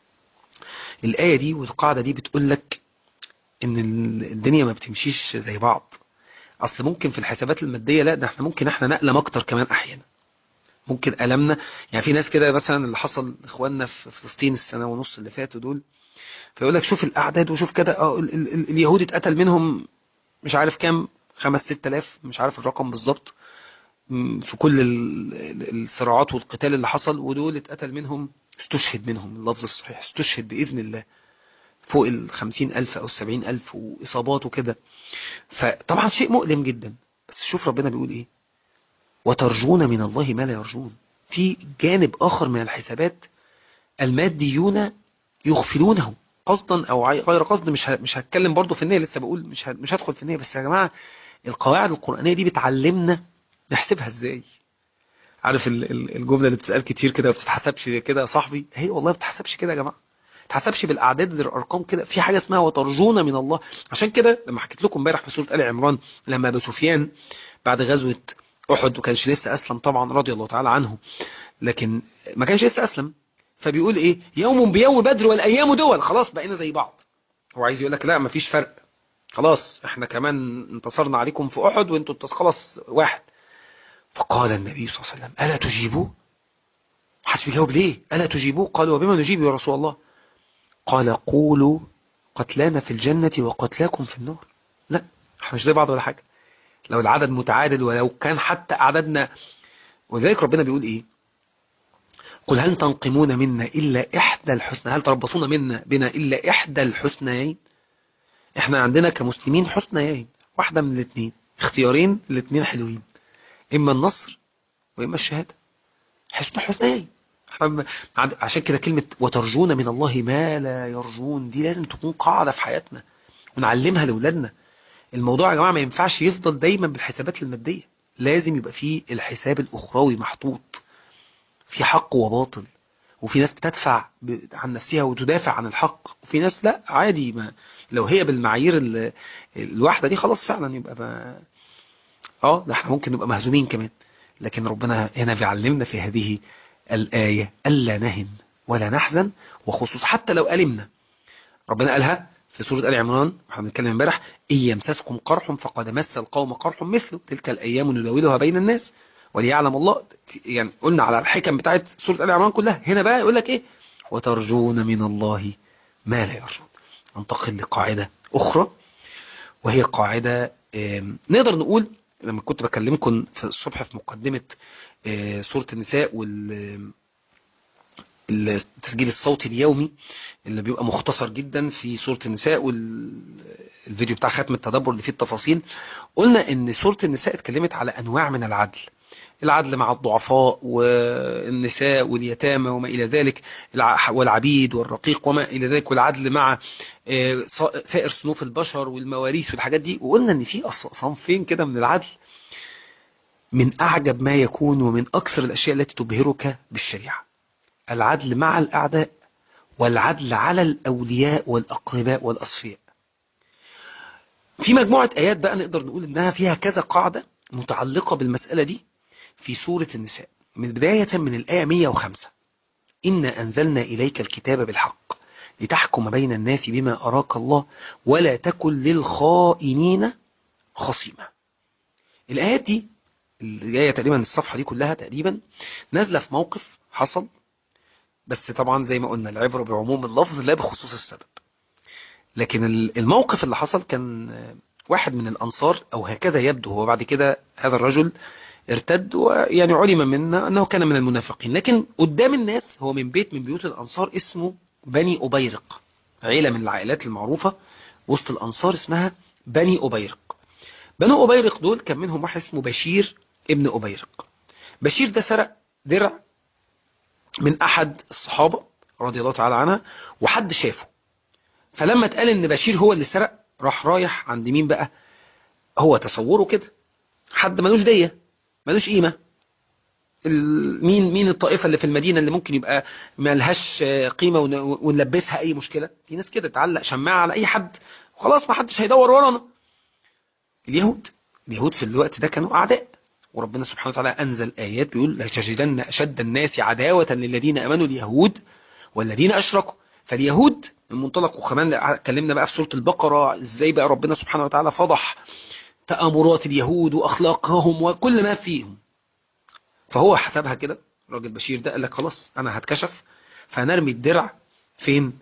الآية دي والقاعدة دي بتقول لك إن الدنيا ما بتمشيش زي بعض أصل ممكن في الحسابات المادية لا ده احنا ممكن احنا نألم أكتر كمان أحيانا ممكن ألمنا يعني في ناس كده مثلا اللي حصل إخواننا في فلسطين السنة ونص اللي فاتوا دول فيقول لك شوف الأعداد وشوف كده اه ال ال ال اليهود اتقتل منهم مش عارف كام خمس ست آلاف مش عارف الرقم بالظبط في كل الصراعات والقتال اللي حصل ودول اتقتل منهم استشهد منهم اللفظ الصحيح استشهد بإذن الله فوق ال خمسين ألف أو السبعين ألف وإصابات وكده فطبعا شيء مؤلم جدا بس شوف ربنا بيقول إيه وترجون من الله ما لا يرجون في جانب آخر من الحسابات الماديون يغفلونه قصدا او غير قصد مش مش هتكلم برضو في النية لسه بقول مش مش هدخل في النية بس يا جماعة القواعد القرآنية دي بتعلمنا نحسبها ازاي عارف الجملة اللي بتتقال كتير كده ما بتتحسبش كده يا صاحبي هي والله ما بتتحسبش كده يا جماعة ما بتتحسبش بالاعداد الارقام كده في حاجة اسمها وترجون من الله عشان كده لما حكيت لكم امبارح في سورة آل عمران لما ابو سفيان بعد غزوة احد وكانش لسه اسلم طبعا رضي الله تعالى عنه لكن ما كانش لسه اسلم فبيقول ايه يوم بيوم بدر والايام دول خلاص بقينا زي بعض هو عايز يقول لك لا مفيش فرق خلاص احنا كمان انتصرنا عليكم في احد وانتوا خلاص واحد فقال النبي صلى الله عليه وسلم الا تجيبوه حسب يجاوب ليه الا تجيبوه قالوا وبما نجيب يا رسول الله قال قولوا قتلانا في الجنة وقتلاكم في النار لا احنا مش زي بعض ولا حاجة لو العدد متعادل ولو كان حتى أعدادنا ولذلك ربنا بيقول إيه قل هل تنقمون منا إلا إحدى الحسنى هل تربصون منا بنا إلا إحدى الحسنيين إحنا عندنا كمسلمين حسنيين واحدة من الاثنين اختيارين الاثنين حلوين إما النصر وإما الشهادة حسن حسنيين عشان كده كلمة وترجون من الله ما لا يرجون دي لازم تكون قاعدة في حياتنا ونعلمها لأولادنا الموضوع يا جماعة ما ينفعش يفضل دايما بالحسابات المادية لازم يبقى فيه الحساب الأخروي محطوط في حق وباطل وفي ناس بتدفع عن نفسها وتدافع عن الحق وفي ناس لا عادي ما لو هي بالمعايير الواحدة دي خلاص فعلا يبقى ما اه ده احنا ممكن نبقى مهزومين كمان لكن ربنا هنا بيعلمنا في هذه الآية ألا نهن ولا نحزن وخصوص حتى لو ألمنا ربنا قالها في سورة آل عمران احنا بنتكلم امبارح إن يمسسكم قرح فقد مس القوم قرح مثله تلك الأيام نداولها بين الناس وليعلم الله يعني قلنا على الحكم بتاعت سورة آل عمران كلها هنا بقى يقول لك إيه وترجون من الله ما لا يرجون ننتقل لقاعدة أخرى وهي قاعدة نقدر نقول لما كنت بكلمكم في الصبح في مقدمة سورة النساء وال التسجيل الصوتي اليومي اللي بيبقى مختصر جدا في سورة النساء والفيديو بتاع ختم التدبر اللي فيه التفاصيل قلنا ان سورة النساء اتكلمت على انواع من العدل العدل مع الضعفاء والنساء واليتامى وما إلى ذلك والعبيد والرقيق وما إلى ذلك والعدل مع سائر صنوف البشر والمواريث والحاجات دي وقلنا ان في صنفين كده من العدل من أعجب ما يكون ومن أكثر الأشياء التي تبهرك بالشريعة العدل مع الأعداء والعدل على الأولياء والأقرباء والأصفياء في مجموعة آيات بقى نقدر نقول إنها فيها كذا قاعدة متعلقة بالمسألة دي في سورة النساء من بداية من الآية 105 إنا أنزلنا إليك الكتاب بالحق لتحكم بين الناس بما أراك الله ولا تكن للخائنين خصيما الآيات دي اللي جاية تقريبا الصفحة دي كلها تقريبا نازلة في موقف حصل بس طبعا زي ما قلنا العبرة بعموم اللفظ لا بخصوص السبب لكن الموقف اللي حصل كان واحد من الأنصار أو هكذا يبدو هو بعد كده هذا الرجل ارتد ويعني علم منا أنه كان من المنافقين لكن قدام الناس هو من بيت من بيوت الأنصار اسمه بني أبيرق عيلة من العائلات المعروفة وسط الأنصار اسمها بني أبيرق بنو أبيرق دول كان منهم واحد اسمه بشير ابن أبيرق بشير ده سرق درع من أحد الصحابة رضي الله تعالى عنها وحد شافه فلما اتقال ان بشير هو اللي سرق راح رايح عند مين بقى هو تصوره كده حد ملوش دية ملوش قيمة مين مين الطائفة اللي في المدينة اللي ممكن يبقى ملهاش قيمة ونلبسها اي مشكلة في ناس كده تعلق شماعة على اي حد وخلاص ما حدش هيدور ورانا اليهود اليهود في الوقت ده كانوا اعداء وربنا سبحانه وتعالى أنزل آيات بيقول لتجدن أشد الناس عداوة للذين أمنوا اليهود والذين أشركوا فاليهود من منطلق وكمان اتكلمنا بقى في سورة البقرة ازاي بقى ربنا سبحانه وتعالى فضح تآمرات اليهود وأخلاقهم وكل ما فيهم فهو حسبها كده الراجل بشير ده قال لك خلاص أنا هتكشف فنرمي الدرع فين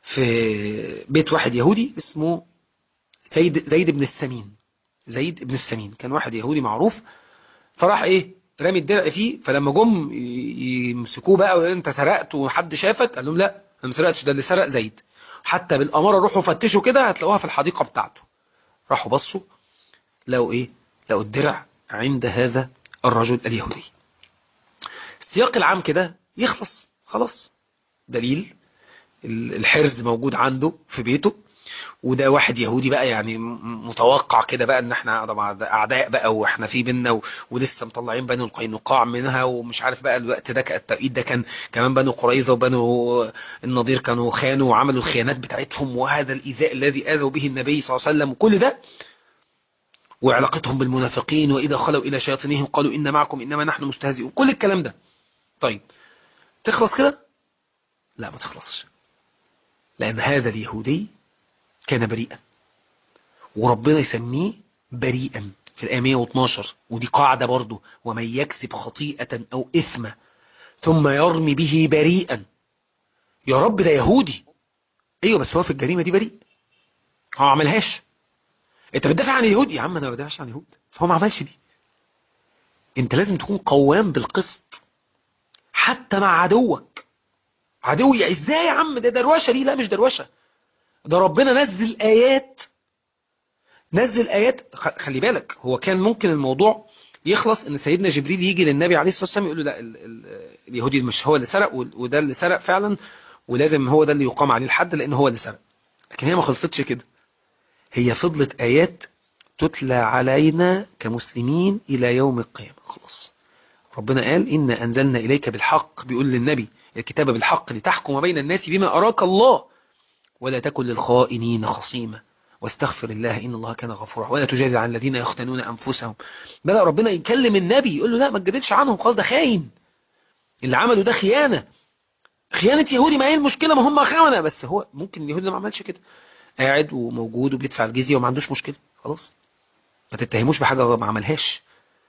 في بيت واحد يهودي اسمه زيد, زيد بن السمين زيد بن السمين كان واحد يهودي معروف فراح ايه رامي الدرع فيه فلما جم يمسكوه بقى ويقول انت سرقت وحد شافك قال لهم لا انا ما سرقتش ده اللي سرق زيد حتى بالاماره روحوا فتشوا كده هتلاقوها في الحديقه بتاعته راحوا بصوا لقوا ايه لقوا الدرع عند هذا الرجل اليهودي السياق العام كده يخلص خلاص دليل الحرز موجود عنده في بيته وده واحد يهودي بقى يعني متوقع كده بقى ان احنا طبعا اعداء بقى واحنا في بينا و... ولسه مطلعين بنو القينقاع منها ومش عارف بقى الوقت ده التوقيت ده كان كمان بنو قريظه وبنو النضير كانوا خانوا وعملوا الخيانات بتاعتهم وهذا الايذاء الذي اذوا به النبي صلى الله عليه وسلم وكل ده وعلاقتهم بالمنافقين واذا خلوا الى شياطينهم قالوا ان معكم انما نحن مستهزئون كل الكلام ده طيب تخلص كده لا ما تخلصش لان هذا اليهودي كان بريئا وربنا يسميه بريئا في الآية 112 ودي قاعدة برضه ومن يكسب خطيئة أو إثمة ثم يرمي به بريئا يا رب ده يهودي ايوه بس هو في الجريمة دي بريء هو ما عملهاش انت بتدافع عن اليهود يا عم انا ما بدافعش عن اليهود بس هو ما عملش دي انت لازم تكون قوام بالقسط حتى مع عدوك عدوي ازاي يا عم ده دروشه دي لا مش دروشه ده ربنا نزل آيات نزل آيات خلي بالك هو كان ممكن الموضوع يخلص ان سيدنا جبريل يجي للنبي عليه الصلاة والسلام يقول له لا ال ال اليهودي مش هو اللي سرق وده اللي سرق فعلا ولازم هو ده اللي يقام عليه الحد لان هو اللي سرق لكن هي ما خلصتش كده هي فضلت آيات تتلى علينا كمسلمين إلى يوم القيامة خلاص ربنا قال إن أنزلنا إليك بالحق بيقول للنبي الكتاب بالحق لتحكم بين الناس بما أراك الله ولا تكن للخائنين خصيما واستغفر الله إن الله كان غفورا ولا تجادل عن الذين يختنون أنفسهم بدأ ربنا يكلم النبي يقول له لا ما تجادلش عنهم خالص ده خاين اللي عمله ده خيانة خيانة يهودي ما هي المشكلة ما هم خونة بس هو ممكن اليهودي ده ما عملش كده قاعد وموجود وبيدفع الجزية وما عندوش مشكلة خلاص ما تتهموش بحاجة ما عملهاش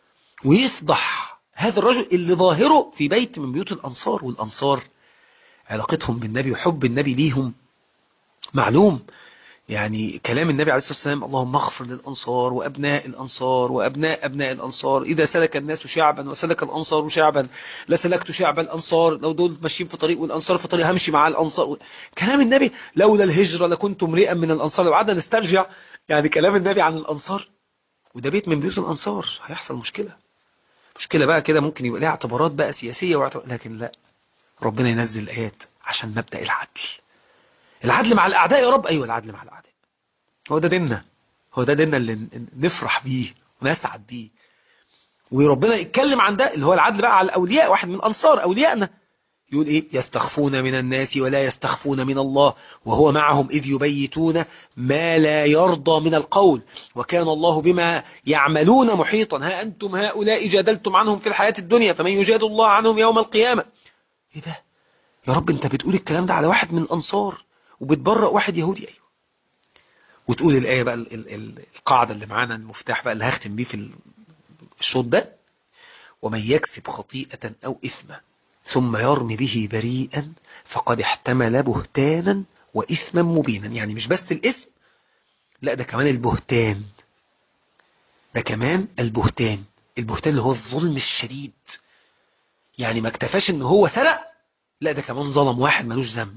ويفضح هذا الرجل اللي ظاهره في بيت من بيوت الأنصار والأنصار علاقتهم بالنبي وحب النبي ليهم معلوم يعني كلام النبي عليه الصلاة والسلام اللهم اغفر للأنصار وأبناء الأنصار وأبناء أبناء الأنصار إذا سلك الناس شعبا وسلك الأنصار شعبا لسلكت شعب الأنصار لو دول ماشيين في طريق والأنصار في طريق همشي مع الأنصار كلام النبي لولا الهجرة لكنت امرئا من الأنصار لو قعدنا نسترجع يعني كلام النبي عن الأنصار وده بيت من بيوت الأنصار هيحصل مشكلة مشكلة بقى كده ممكن يبقى ليها اعتبارات بقى سياسية واعتبار لكن لا ربنا ينزل الآيات عشان مبدأ العدل العدل مع الأعداء يا رب أيوة العدل مع الأعداء هو ده ديننا هو ده ديننا اللي نفرح بيه ونسعد بيه وربنا يتكلم عن ده اللي هو العدل بقى على الأولياء واحد من أنصار أوليائنا يقول إيه يستخفون من الناس ولا يستخفون من الله وهو معهم إذ يبيتون ما لا يرضى من القول وكان الله بما يعملون محيطا ها أنتم هؤلاء جادلتم عنهم في الحياة الدنيا فمن يجاد الله عنهم يوم القيامة إيه ده يا رب أنت بتقول الكلام ده على واحد من الأنصار وبتبرأ واحد يهودي أيوه وتقول الآية بقى ال ال القاعدة اللي معانا المفتاح بقى اللي هختم بيه في الشوط ده ومن يكسب خطيئة أو إثما ثم يرمي به بريئا فقد احتمل بهتانا وإثما مبينا يعني مش بس الإثم لا ده كمان البهتان ده كمان البهتان البهتان اللي هو الظلم الشديد يعني ما اكتفاش ان هو سرق لا ده كمان ظلم واحد ملوش ذنب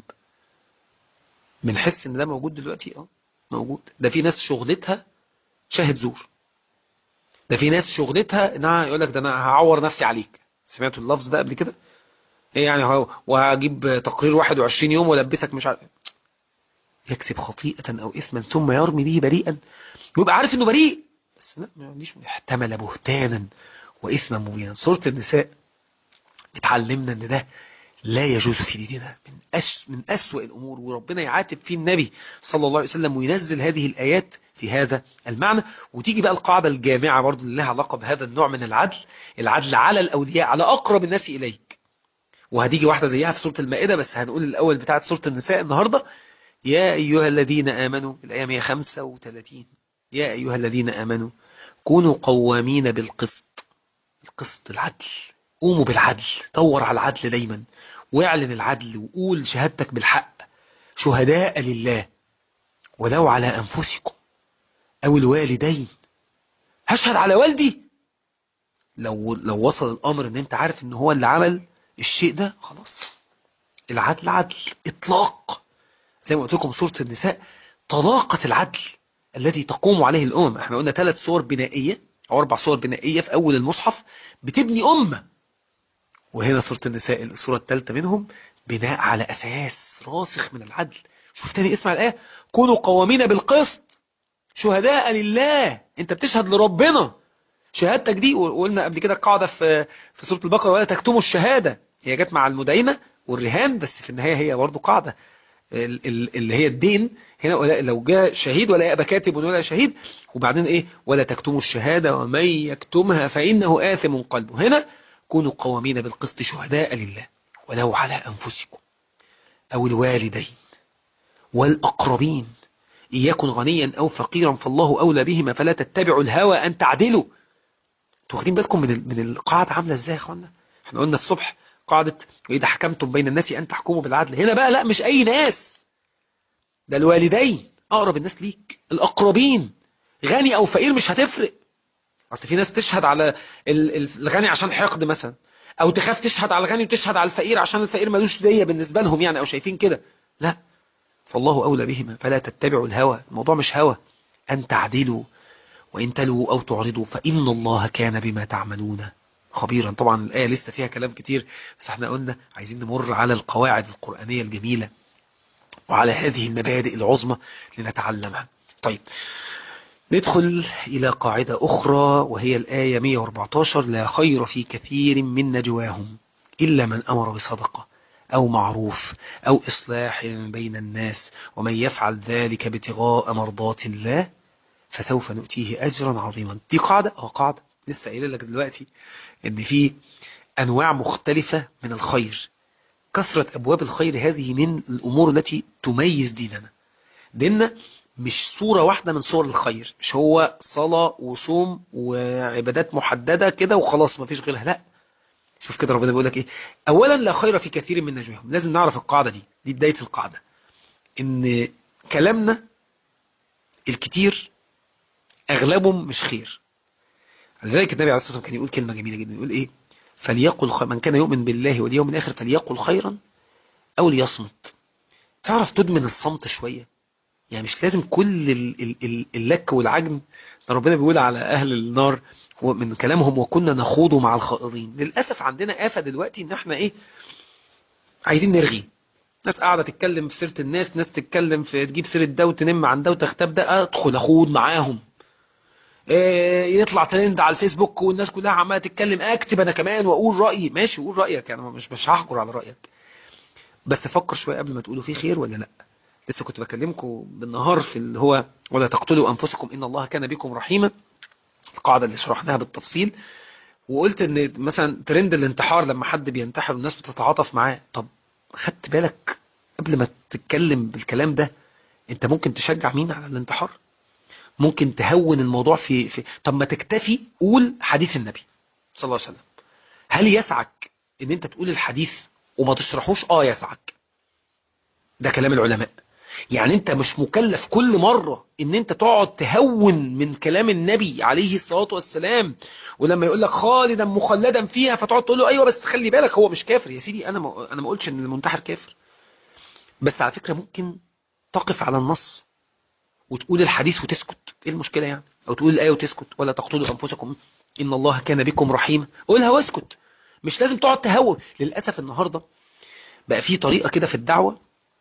بنحس ان ده موجود دلوقتي اه موجود ده في ناس شغلتها شاهد زور ده في ناس شغلتها انها يقول لك ده انا هعور نفسي عليك سمعتوا اللفظ ده قبل كده ايه يعني هو وهجيب تقرير 21 يوم والبسك مش عارف يكسب خطيئة او اثما ثم يرمي به بريئا يبقى عارف انه بريء بس لا ما عنديش احتمل بهتانا واثما مبينا سورة النساء بتعلمنا ان ده لا يجوز في ديننا من أس من أسوأ الأمور وربنا يعاتب فيه النبي صلى الله عليه وسلم وينزل هذه الآيات في هذا المعنى وتيجي بقى القاعدة الجامعة برضو اللي لها علاقة بهذا النوع من العدل العدل على الأولياء على أقرب الناس إليك وهتيجي واحدة زيها في سورة المائدة بس هنقول الأول بتاعت سورة النساء النهاردة يا أيها الذين آمنوا الآية 135 يا أيها الذين آمنوا كونوا قوامين بالقسط القسط العدل قوموا بالعدل دور على العدل دايما واعلن العدل وقول شهادتك بالحق شهداء لله ولو على أنفسكم أو الوالدين هشهد على والدي لو لو وصل الأمر ان انت عارف ان هو اللي عمل الشيء ده خلاص العدل عدل إطلاق زي ما قلت لكم سورة النساء طلاقة العدل الذي تقوم عليه الأمم احنا قلنا ثلاث صور بنائية أو أربع صور بنائية في أول المصحف بتبني أمة وهنا سورة النساء السورة الثالثة منهم بناء على أساس راسخ من العدل شوف تاني اسمع الآية كونوا قوامين بالقسط شهداء لله انت بتشهد لربنا شهادتك دي وقلنا قبل كده قاعدة في في سورة البقرة ولا تكتموا الشهادة هي جت مع المداينة والرهان بس في النهاية هي برضه قاعدة اللي هي الدين هنا لو جاء شهيد ولا يأبى كاتب ولا شهيد وبعدين ايه ولا تكتموا الشهادة ومن يكتمها فإنه آثم قلبه هنا كونوا قوامين بالقسط شهداء لله ولو على أنفسكم أو الوالدين والأقربين إن يكن غنيا أو فقيرا فالله أولى بهما فلا تتبعوا الهوى أن تعدلوا انتوا واخدين بالكم من من القاعدة عاملة ازاي يا اخوانا احنا قلنا الصبح قاعدة وإذا حكمتم بين الناس أن تحكموا بالعدل هنا بقى لا مش أي ناس ده الوالدين أقرب الناس ليك الأقربين غني أو فقير مش هتفرق أصل في ناس تشهد على الغني عشان حقد مثلا أو تخاف تشهد على الغني وتشهد على الفقير عشان الفقير ملوش دية بالنسبة لهم يعني أو شايفين كده لا فالله أولى بهما فلا تتبعوا الهوى الموضوع مش هوى أن تعدلوا وإن تلوا أو تعرضوا فإن الله كان بما تعملون خبيرا طبعا الآية لسه فيها كلام كتير بس احنا قلنا عايزين نمر على القواعد القرآنية الجميلة وعلى هذه المبادئ العظمى لنتعلمها طيب ندخل إلى قاعدة أخرى وهي الآية 114 لا خير في كثير من نجواهم إلا من أمر بصدقة أو معروف أو إصلاح بين الناس ومن يفعل ذلك ابتغاء مرضات الله فسوف نؤتيه أجرا عظيما دي قاعدة أو قاعدة لسه قايل لك دلوقتي ان في أنواع مختلفة من الخير كثرة أبواب الخير هذه من الأمور التي تميز ديننا ديننا مش صورة واحدة من صور الخير مش هو صلاة وصوم وعبادات محددة كده وخلاص ما فيش غيرها لا شوف كده ربنا بيقول لك ايه اولا لا خير في كثير من نجواهم لازم نعرف القاعدة دي دي بداية القاعدة ان كلامنا الكتير اغلبهم مش خير لذلك النبي عليه الصلاة والسلام كان يقول كلمة جميلة جدا يقول ايه فليقل خير من كان يؤمن بالله واليوم الآخر فليقل خيرا أو ليصمت تعرف تدمن الصمت شوية يعني مش لازم كل اللك والعجم ربنا بيقول على أهل النار من كلامهم وكنا نخوض مع الخائضين للأسف عندنا آفة دلوقتي ان احنا ايه عايزين نرغي ناس قاعدة تتكلم في سيرة الناس ناس تتكلم في تجيب سيرة ده وتنم عن ده وتختب ده ادخل اخوض معاهم يطلع ترند على الفيسبوك والناس كلها عماله تتكلم اكتب انا كمان واقول رايي ماشي قول رايك يعني مش مش هحجر على رايك بس فكر شويه قبل ما تقولوا فيه خير ولا لا لسه كنت بكلمكم بالنهار في اللي هو ولا تقتلوا انفسكم ان الله كان بكم رحيما القاعده اللي شرحناها بالتفصيل وقلت ان مثلا ترند الانتحار لما حد بينتحر والناس بتتعاطف معاه طب خدت بالك قبل ما تتكلم بالكلام ده انت ممكن تشجع مين على الانتحار ممكن تهون الموضوع في, في طب ما تكتفي قول حديث النبي صلى الله عليه وسلم هل يسعك ان انت تقول الحديث وما تشرحوش اه يسعك ده كلام العلماء يعني انت مش مكلف كل مرة ان انت تقعد تهون من كلام النبي عليه الصلاة والسلام ولما يقول لك خالدا مخلدا فيها فتقعد تقول له ايوه بس خلي بالك هو مش كافر يا سيدي انا ما انا ما قلتش ان المنتحر كافر بس على فكرة ممكن تقف على النص وتقول الحديث وتسكت ايه المشكلة يعني او تقول الآية وتسكت ولا تقتلوا أنفسكم إن الله كان بكم رحيما قولها واسكت مش لازم تقعد تهون للأسف النهاردة بقى في طريقة كده في الدعوة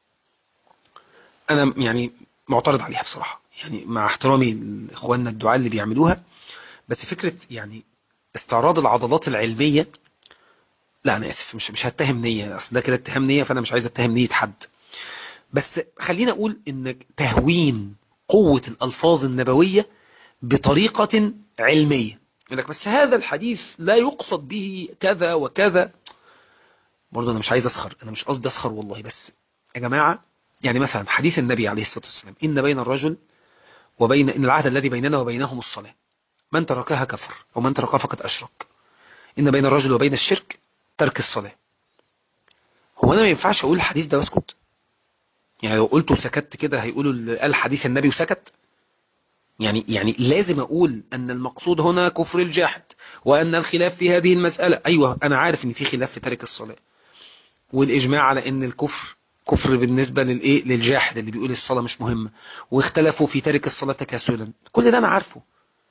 أنا يعني معترض عليها بصراحة يعني مع احترامي لإخواننا الدعاء اللي بيعملوها بس فكرة يعني استعراض العضلات العلمية لا أنا آسف مش مش هتهم نية أصل ده كده اتهام نية فأنا مش عايز اتهم نية حد بس خلينا أقول إن تهوين قوة الألفاظ النبوية بطريقة علمية يقول لك بس هذا الحديث لا يقصد به كذا وكذا برضه أنا مش عايز أسخر أنا مش قصدي أسخر والله بس يا جماعة يعني مثلا حديث النبي عليه الصلاة والسلام إن بين الرجل وبين إن العهد الذي بيننا وبينهم الصلاة من تركها كفر ومن تركها فقد أشرك إن بين الرجل وبين الشرك ترك الصلاة هو أنا ما ينفعش أقول الحديث ده واسكت يعني لو قلت وسكت كده هيقولوا قال حديث النبي وسكت يعني يعني لازم أقول أن المقصود هنا كفر الجاحد وأن الخلاف في هذه المسألة أيوة أنا عارف أن في خلاف في ترك الصلاة والإجماع على أن الكفر كفر بالنسبة للإيه للجاحد اللي بيقول الصلاة مش مهمة واختلفوا في ترك الصلاة تكاسلا كل ده أنا عارفه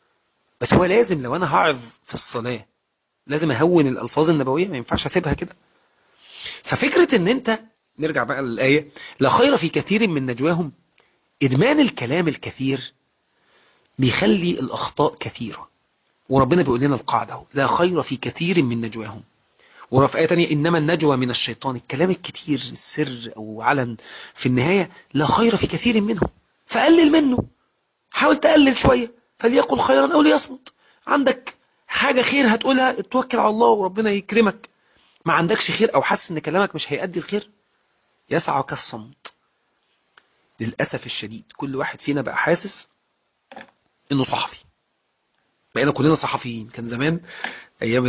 بس هو لازم لو أنا هعظ في الصلاة لازم أهون الألفاظ النبوية ما ينفعش أسيبها كده ففكرة أن أنت نرجع بقى للآية لا خير في كثير من نجواهم إدمان الكلام الكثير بيخلي الأخطاء كثيرة وربنا بيقول لنا القاعدة لا خير في كثير من نجواهم وفي آية تانية إنما النجوى من الشيطان الكلام الكتير السر أو علن في النهاية لا خير في كثير منه فقلل منه حاول تقلل شوية فليقل خيرا أو ليصمت عندك حاجة خير هتقولها اتوكل على الله وربنا يكرمك ما عندكش خير أو حاسس إن كلامك مش هيأدي الخير يسعك الصمت للأسف الشديد كل واحد فينا بقى حاسس انه صحفي بقينا كلنا صحفيين كان زمان ايام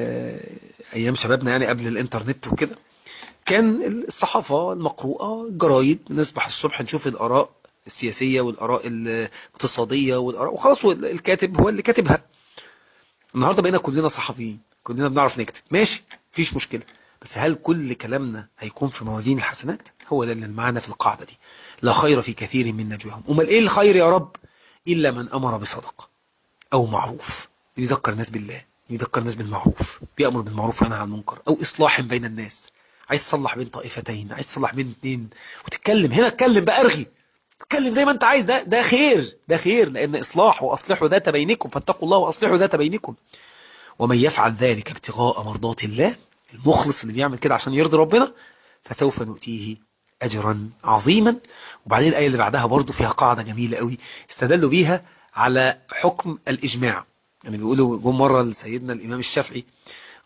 ايام شبابنا يعني قبل الانترنت وكده كان الصحافة المقروءة الجرايد نصبح الصبح نشوف الآراء السياسية والآراء الاقتصادية والآراء وخلاص الكاتب هو اللي كاتبها النهاردة بقينا كلنا صحفيين كلنا بنعرف نكتب ماشي مفيش مشكلة بس هل كل كلامنا هيكون في موازين الحسنات هو ده اللي المعنى في القاعدة دي لا خير في كثير من نجواهم امال ايه الخير يا رب إلا من أمر بصدقة أو معروف يذكر الناس بالله يذكر الناس بالمعروف بيأمر بالمعروف وينهى عن المنكر أو إصلاح بين الناس عايز تصلح بين طائفتين عايز تصلح بين اثنين وتتكلم هنا اتكلم بقى ارغي اتكلم زي ما انت عايز ده ده خير ده خير لأن إصلاح وأصلحوا ذات بينكم فاتقوا الله وأصلحوا ذات بينكم ومن يفعل ذلك ابتغاء مرضات الله المخلص اللي بيعمل كده عشان يرضي ربنا فسوف نؤتيه أجرا عظيما وبعدين الآية اللي بعدها برضو فيها قاعدة جميلة قوي استدلوا بيها على حكم الإجماع يعني بيقولوا جم مرة لسيدنا الإمام الشافعي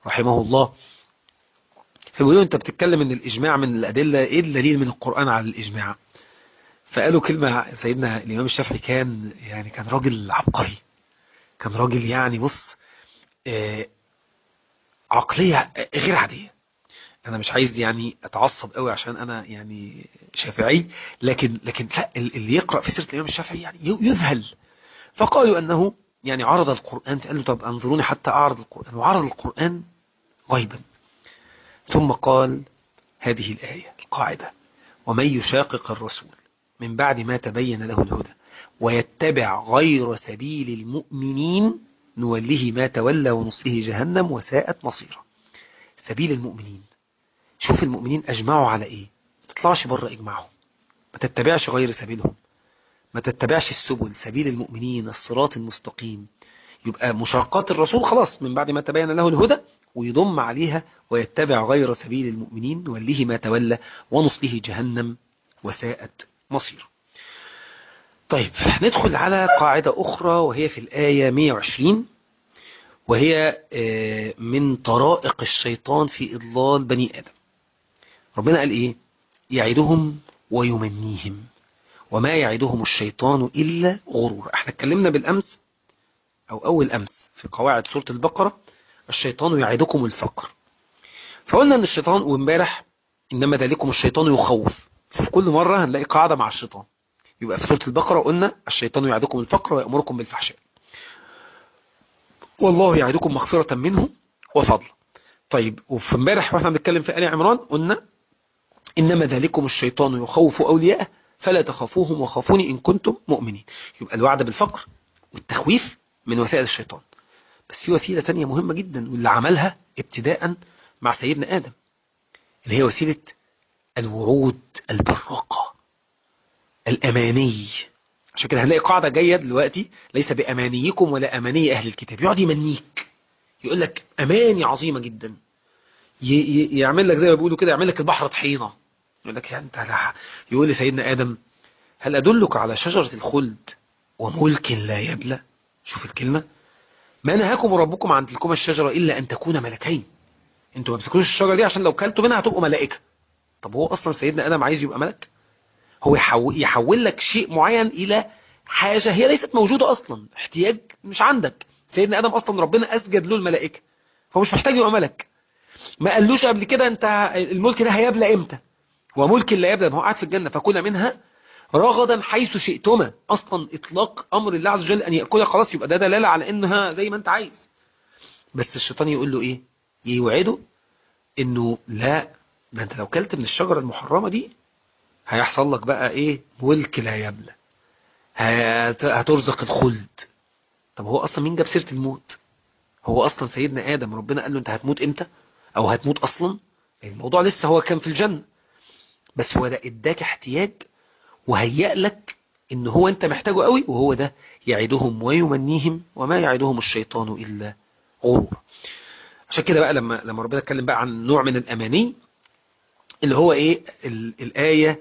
رحمه الله فبيقولوا انت بتتكلم ان الاجماع من الادله ايه الدليل من القران على الاجماع فقالوا كلمه سيدنا الامام الشافعي كان يعني كان راجل عبقري كان راجل يعني بص آه عقليه غير عاديه انا مش عايز يعني اتعصب قوي عشان انا يعني شافعي لكن لكن لا اللي يقرا في سيره الامام الشافعي يعني يذهل فقالوا انه يعني عرض القران فقال له طب انظروني حتى اعرض القران وعرض القران غيبا ثم قال هذه الايه القاعده ومن يشاقق الرسول من بعد ما تبين له الهدى ويتبع غير سبيل المؤمنين نوله ما تولى ونصله جهنم وساءت مصيره سبيل المؤمنين شوف المؤمنين أجمعوا على إيه ما تطلعش بره إجماعهم ما تتبعش غير سبيلهم ما تتبعش السبل سبيل المؤمنين الصراط المستقيم يبقى مشاقات الرسول خلاص من بعد ما تبين له الهدى ويضم عليها ويتبع غير سبيل المؤمنين نوليه ما تولى ونصله جهنم وساءت مصيره طيب ندخل على قاعدة أخرى وهي في الآية 120 وهي من طرائق الشيطان في إضلال بني آدم ربنا قال إيه يعدهم ويمنيهم وما يعدهم الشيطان إلا غرور احنا اتكلمنا بالأمس أو أول أمس في قواعد سورة البقرة الشيطان يعدكم الفقر فقلنا أن الشيطان وامبارح إنما ذلكم الشيطان يخوف في كل مرة هنلاقي قاعدة مع الشيطان يبقى في سورة البقرة قلنا الشيطان يعدكم الفقر ويأمركم بالفحشاء والله يعدكم مغفرة منه وفضل طيب وفي امبارح واحنا بنتكلم في آل عمران قلنا إنما ذلكم الشيطان يخوف أولياءه فلا تخافوهم وخافوني إن كنتم مؤمنين يبقى الوعد بالفقر والتخويف من وسائل الشيطان بس في وسيلة تانية مهمة جدا واللي عملها ابتداء مع سيدنا آدم اللي هي وسيلة الوعود البراقة الأماني عشان كده هنلاقي قاعدة جاية دلوقتي ليس بأمانيكم ولا أماني أهل الكتاب يقعد يمنيك يقول لك أماني عظيمة جدا يعمل لك زي ما بيقولوا كده يعمل لك البحر طحينة يقول لك يعني انت لا يقول لسيدنا آدم هل أدلك على شجرة الخلد وملك لا يبلى شوف الكلمة ما نهاكم ربكم عن تلكم الشجرة إلا أن تكون ملكين انتوا ما بتسكنوش الشجرة دي عشان لو كلتوا منها هتبقوا ملائكة طب هو أصلا سيدنا آدم عايز يبقى ملك هو يحول, يحول لك شيء معين إلى حاجة هي ليست موجودة أصلا احتياج مش عندك سيدنا آدم أصلا ربنا أسجد له الملائكة فهو مش محتاج يبقى ملك ما قالوش قبل كده انت الملك ده هيبلى امتى وملك لا يبلى ما هو قاعد في الجنة فكل منها رغدا حيث شئتما اصلا اطلاق امر الله عز وجل ان ياكلها خلاص يبقى ده دلاله على انها زي ما انت عايز بس الشيطان يقول له ايه يوعده انه لا ده انت لو كلت من الشجره المحرمه دي هيحصل لك بقى ايه ملك لا يبلى هترزق الخلد طب هو اصلا مين جاب سيره الموت هو اصلا سيدنا ادم ربنا قال له انت هتموت امتى او هتموت اصلا الموضوع لسه هو كان في الجنه بس هو ده اداك احتياج وهيأ لك ان هو انت محتاجه قوي وهو ده يعدهم ويمنيهم وما يعدهم الشيطان الا غرور عشان كده بقى لما لما ربنا اتكلم بقى عن نوع من الاماني اللي هو ايه الايه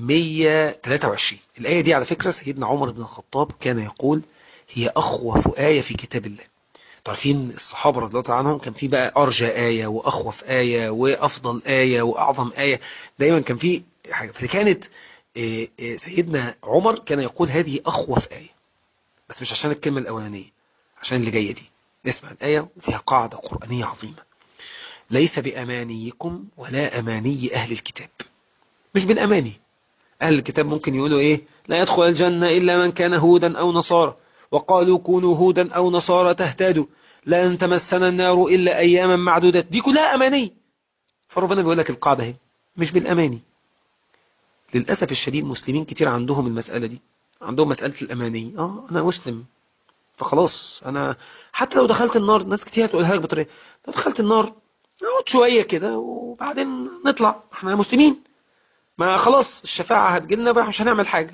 123 الايه دي على فكره سيدنا عمر بن الخطاب كان يقول هي اخوف ايه في كتاب الله عارفين الصحابة رضي الله عنهم كان في بقى أرجى آية وأخوف آية وأفضل آية وأعظم آية دايما كان في حاجة فكانت سيدنا عمر كان يقول هذه أخوف آية بس مش عشان الكلمة الأولانية عشان اللي جاية دي نسمع الآية وفيها قاعدة قرآنية عظيمة ليس بأمانيكم ولا أماني أهل الكتاب مش بالأماني أهل الكتاب ممكن يقولوا إيه لا يدخل الجنة إلا من كان هودا أو نصارى وقالوا كونوا هودا أو نصارى تهتدوا لن تمسنا النار إلا أياما معدودات دي كلها أماني فربنا بيقول لك القاعدة هي مش بالأماني للأسف الشديد مسلمين كتير عندهم المسألة دي عندهم مسألة الأماني آه أنا مسلم فخلاص أنا حتى لو دخلت النار ناس كتير هتقولها لك بطريقة لو دخلت النار نقعد شوية كده وبعدين نطلع احنا مسلمين ما خلاص الشفاعة هتجيلنا بقى مش هنعمل حاجة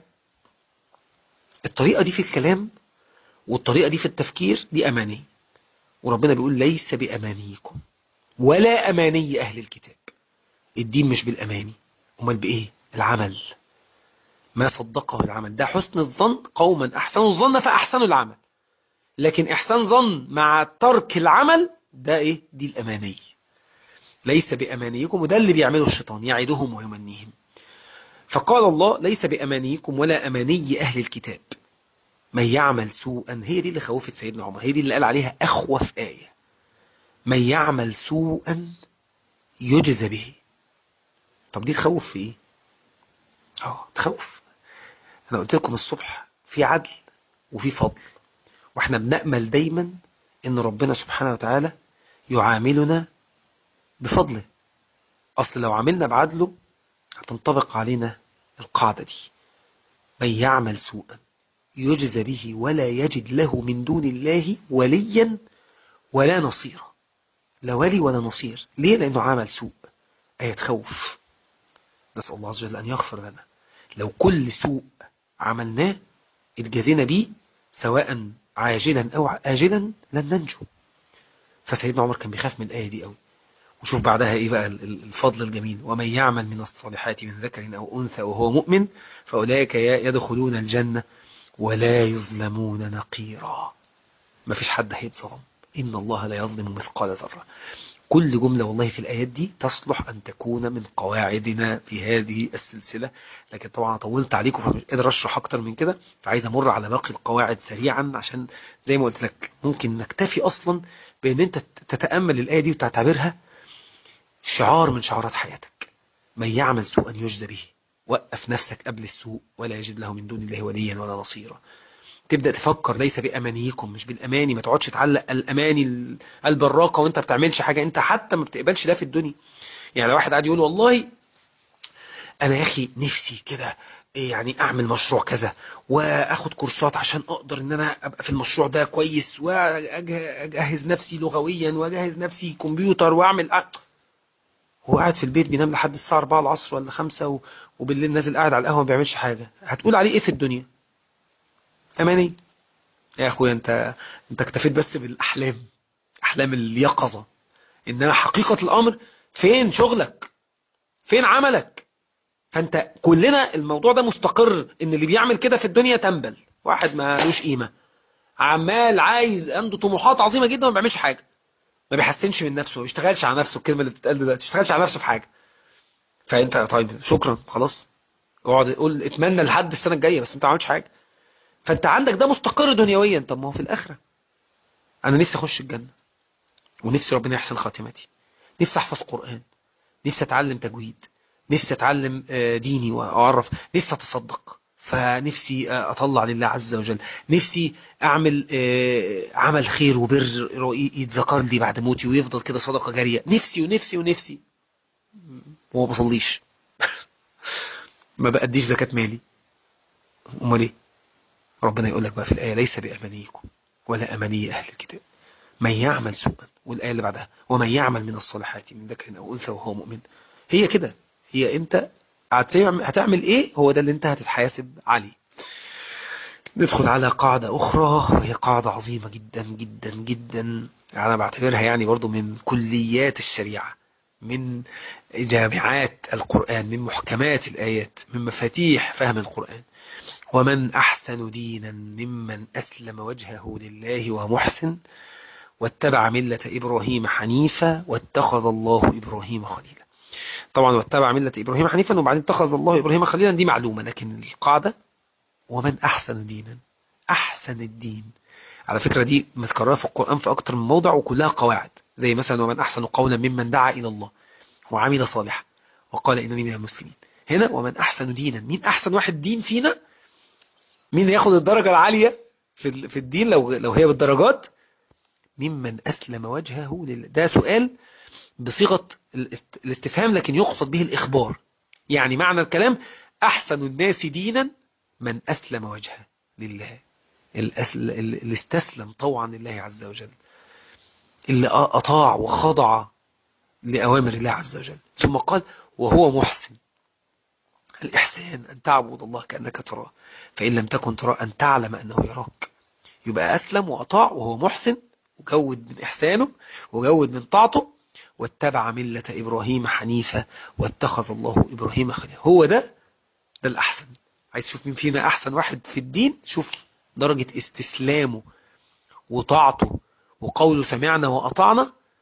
الطريقة دي في الكلام والطريقة دي في التفكير دي أماني وربنا بيقول ليس بأمانيكم ولا أماني أهل الكتاب الدين مش بالأماني أمال بإيه العمل ما صدقه العمل ده حسن الظن قوما أحسنوا الظن فأحسنوا العمل لكن إحسان ظن مع ترك العمل ده ايه دي الاماني ليس بامانيكم وده اللي بيعمله الشيطان يعدهم ويمنيهم فقال الله ليس بامانيكم ولا اماني اهل الكتاب من يعمل سوءا هي دي اللي خوفت سيدنا عمر هي دي اللي قال عليها اخوف ايه من يعمل سوءا يجزى به طب دي تخوف في ايه اه تخوف انا قلت لكم الصبح في عدل وفي فضل واحنا بنأمل دايما ان ربنا سبحانه وتعالى يعاملنا بفضله اصل لو عملنا بعدله هتنطبق علينا القاعدة دي من يعمل سوءا يجزى به ولا يجد له من دون الله وليا ولا نصيرا لا ولي ولا نصير ليه لأنه عمل سوء آية خوف نسأل الله عز وجل أن يغفر لنا لو كل سوء عملناه اتجزينا بيه سواء عاجلا أو آجلا لن ننجو فسيدنا عمر كان بيخاف من الآية دي قوي وشوف بعدها ايه بقى الفضل الجميل ومن يعمل من الصالحات من ذكر أو أنثى وهو مؤمن فأولئك يدخلون الجنة ولا يظلمون نقيرا ما فيش حد هيتظلم إن الله لا يظلم مثقال ذرة كل جملة والله في الآيات دي تصلح أن تكون من قواعدنا في هذه السلسلة لكن طبعا طولت عليكم فمش قادر أشرح أكتر من كده فعايز أمر على باقي القواعد سريعا عشان زي ما قلت لك ممكن نكتفي أصلا بأن أنت تتأمل الآية دي وتعتبرها شعار من شعارات حياتك من يعمل سوءا يجزى به وقف نفسك قبل السوء ولا يجد له من دون الله وليا ولا نصيرا تبدأ تفكر ليس بأمانيكم مش بالأماني ما تقعدش تعلق الأماني البراقة وانت بتعملش حاجة انت حتى ما بتقبلش ده في الدنيا يعني لو واحد قاعد يقول والله انا يا اخي نفسي كده يعني اعمل مشروع كذا واخد كورسات عشان اقدر ان انا ابقى في المشروع ده كويس واجهز نفسي لغويا واجهز نفسي كمبيوتر واعمل هو قاعد في البيت بينام لحد الساعة 4 العصر ولا 5 وبالليل نازل قاعد على القهوة ما بيعملش حاجة هتقول عليه ايه في الدنيا اماني يا اخويا انت انت اكتفيت بس بالاحلام احلام اليقظة انما حقيقة الامر فين شغلك فين عملك فانت كلنا الموضوع ده مستقر ان اللي بيعمل كده في الدنيا تنبل واحد ما لوش قيمة عمال عايز عنده طموحات عظيمة جدا وما بيعملش حاجة ما بيحسنش من نفسه ما بيشتغلش على نفسه الكلمة اللي بتتقال دلوقتي ما بيشتغلش على نفسه في حاجة فانت طيب شكرا خلاص اقعد قول اتمنى لحد السنة الجاية بس انت ما عملتش حاجة فانت عندك ده مستقر دنيويا طب ما هو في الاخره انا نفسي اخش الجنه ونفسي ربنا يحسن خاتمتي نفسي احفظ قران نفسي اتعلم تجويد نفسي اتعلم ديني واعرف نفسي اتصدق فنفسي اطلع لله عز وجل نفسي اعمل عمل خير وبر يتذكر لي بعد موتي ويفضل كده صدقه جاريه نفسي ونفسي ونفسي وما بصليش ما بأديش زكاه مالي امال ايه ربنا يقول لك بقى في الآية ليس بأمانيكم ولا أماني أهل الكتاب من يعمل سوءا والآية اللي بعدها ومن يعمل من الصالحات من ذكر أو أنثى وهو مؤمن هي كده هي أنت هتعمل إيه هو ده اللي أنت هتتحاسب عليه ندخل على قاعدة أخرى وهي قاعدة عظيمة جدا جدا جدا أنا بعتبرها يعني برضو من كليات الشريعة من جامعات القرآن من محكمات الآيات من مفاتيح فهم القرآن ومن أحسن دينا ممن أسلم وجهه لله ومحسن واتبع ملة إبراهيم حنيفا واتخذ الله إبراهيم خليلا طبعا واتبع ملة إبراهيم حنيفا وبعدين اتخذ الله إبراهيم خليلا دي معلومة لكن القاعدة ومن أحسن دينا أحسن الدين على فكرة دي مذكرها في القرآن في أكتر من موضع وكلها قواعد زي مثلا ومن أحسن قولا ممن دعا إلى الله وعمل صالحا وقال إنني من المسلمين هنا ومن أحسن دينا مين أحسن واحد دين فينا مين ياخد الدرجة العالية في في الدين لو لو هي بالدرجات ممن أسلم وجهه لله ده سؤال بصيغة الاستفهام لكن يقصد به الإخبار يعني معنى الكلام أحسن الناس دينا من أسلم وجهه لله اللي استسلم طوعا لله عز وجل اللي أطاع وخضع لأوامر الله عز وجل ثم قال وهو محسن الإحسان أن تعبد الله كأنك تراه فإن لم تكن تراه أن تعلم أنه يراك يبقى أسلم وأطاع وهو محسن وجود من إحسانه وجود من طاعته واتبع ملة إبراهيم حنيفة واتخذ الله إبراهيم خليلا هو ده ده الأحسن عايز تشوف مين فينا أحسن واحد في الدين شوف درجة استسلامه وطاعته وقوله سمعنا وأطعنا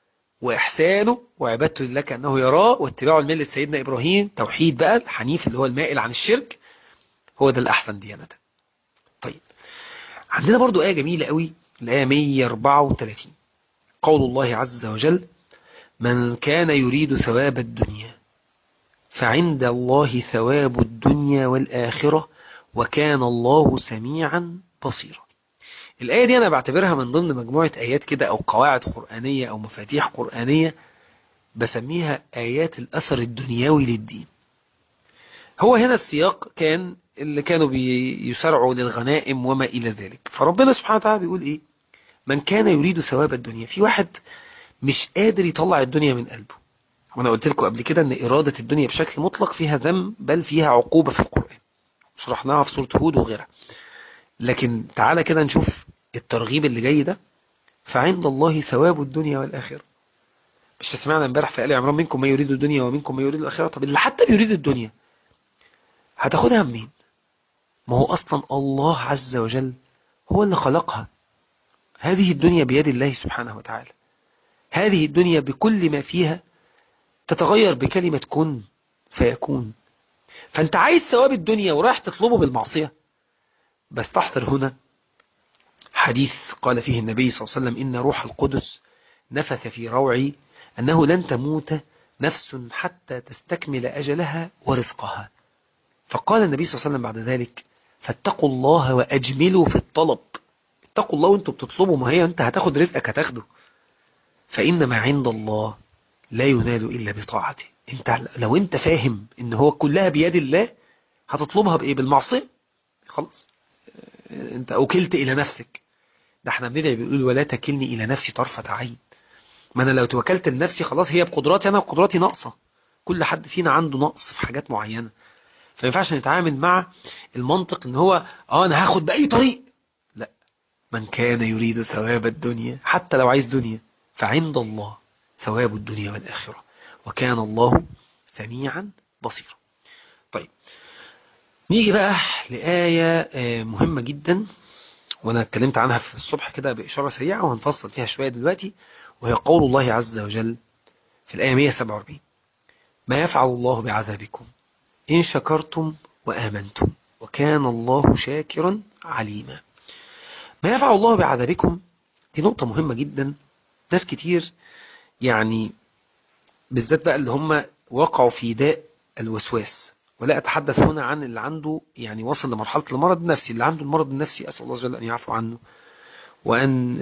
وإحسانه وعبادته لله كأنه يراه واتباعه لملة سيدنا إبراهيم توحيد بقى الحنيف اللي هو المائل عن الشرك هو ده الأحسن ديانة طيب عندنا برضو آية جميلة قوي الآية 134 قول الله عز وجل من كان يريد ثواب الدنيا فعند الله ثواب الدنيا والآخرة وكان الله سميعا بصيرا الآية دي أنا بعتبرها من ضمن مجموعة آيات كده أو قواعد قرآنية أو مفاتيح قرآنية بسميها آيات الأثر الدنيوي للدين هو هنا السياق كان اللي كانوا بيسرعوا للغنائم وما إلى ذلك فربنا سبحانه وتعالى بيقول إيه من كان يريد ثواب الدنيا في واحد مش قادر يطلع الدنيا من قلبه وانا قلت لكم قبل كده ان إرادة الدنيا بشكل مطلق فيها ذم بل فيها عقوبة في القرآن شرحناها في سورة هود وغيرها لكن تعالى كده نشوف الترغيب اللي جاي ده فعند الله ثواب الدنيا والآخرة مش سمعنا امبارح في آل عمران منكم ما يريد الدنيا ومنكم ما يريد الآخرة طب اللي حتى بيريد الدنيا هتاخدها منين ما هو أصلا الله عز وجل هو اللي خلقها هذه الدنيا بيد الله سبحانه وتعالى هذه الدنيا بكل ما فيها تتغير بكلمة كن فيكون فانت عايز ثواب الدنيا ورايح تطلبه بالمعصية بس تحضر هنا حديث قال فيه النبي صلى الله عليه وسلم إن روح القدس نفث في روعي أنه لن تموت نفس حتى تستكمل أجلها ورزقها فقال النبي صلى الله عليه وسلم بعد ذلك فاتقوا الله وأجملوا في الطلب اتقوا الله وانتوا بتطلبوا ما هي انت هتاخد رزقك هتاخده فإن ما عند الله لا ينال إلا بطاعته انت لو انت فاهم ان هو كلها بيد الله هتطلبها بإيه بالمعصية خلاص انت أكلت إلى نفسك ده احنا بندعي بيقول ولا تكلني إلى نفسي طرفة عين ما أنا لو توكلت لنفسي خلاص هي بقدراتي أنا وقدراتي ناقصة كل حد فينا عنده نقص في حاجات معينة فما ينفعش نتعامل مع المنطق ان هو اه انا هاخد بأي طريق لا من كان يريد ثواب الدنيا حتى لو عايز دنيا فعند الله ثواب الدنيا والآخرة وكان الله سميعا بصيرا طيب نيجي بقى لآية مهمة جدا وانا اتكلمت عنها في الصبح كده بإشارة سريعة وهنفصل فيها شوية دلوقتي وهي قول الله عز وجل في الآية 147 ما يفعل الله بعذابكم إن شكرتم وآمنتم وكان الله شاكرا عليما ما يفعل الله بعذابكم دي نقطة مهمة جدا ناس كتير يعني بالذات بقى اللي هم وقعوا في داء الوسواس ولا أتحدث هنا عن اللي عنده يعني وصل لمرحلة المرض النفسي اللي عنده المرض النفسي أسأل الله جل أن يعفو عنه وأن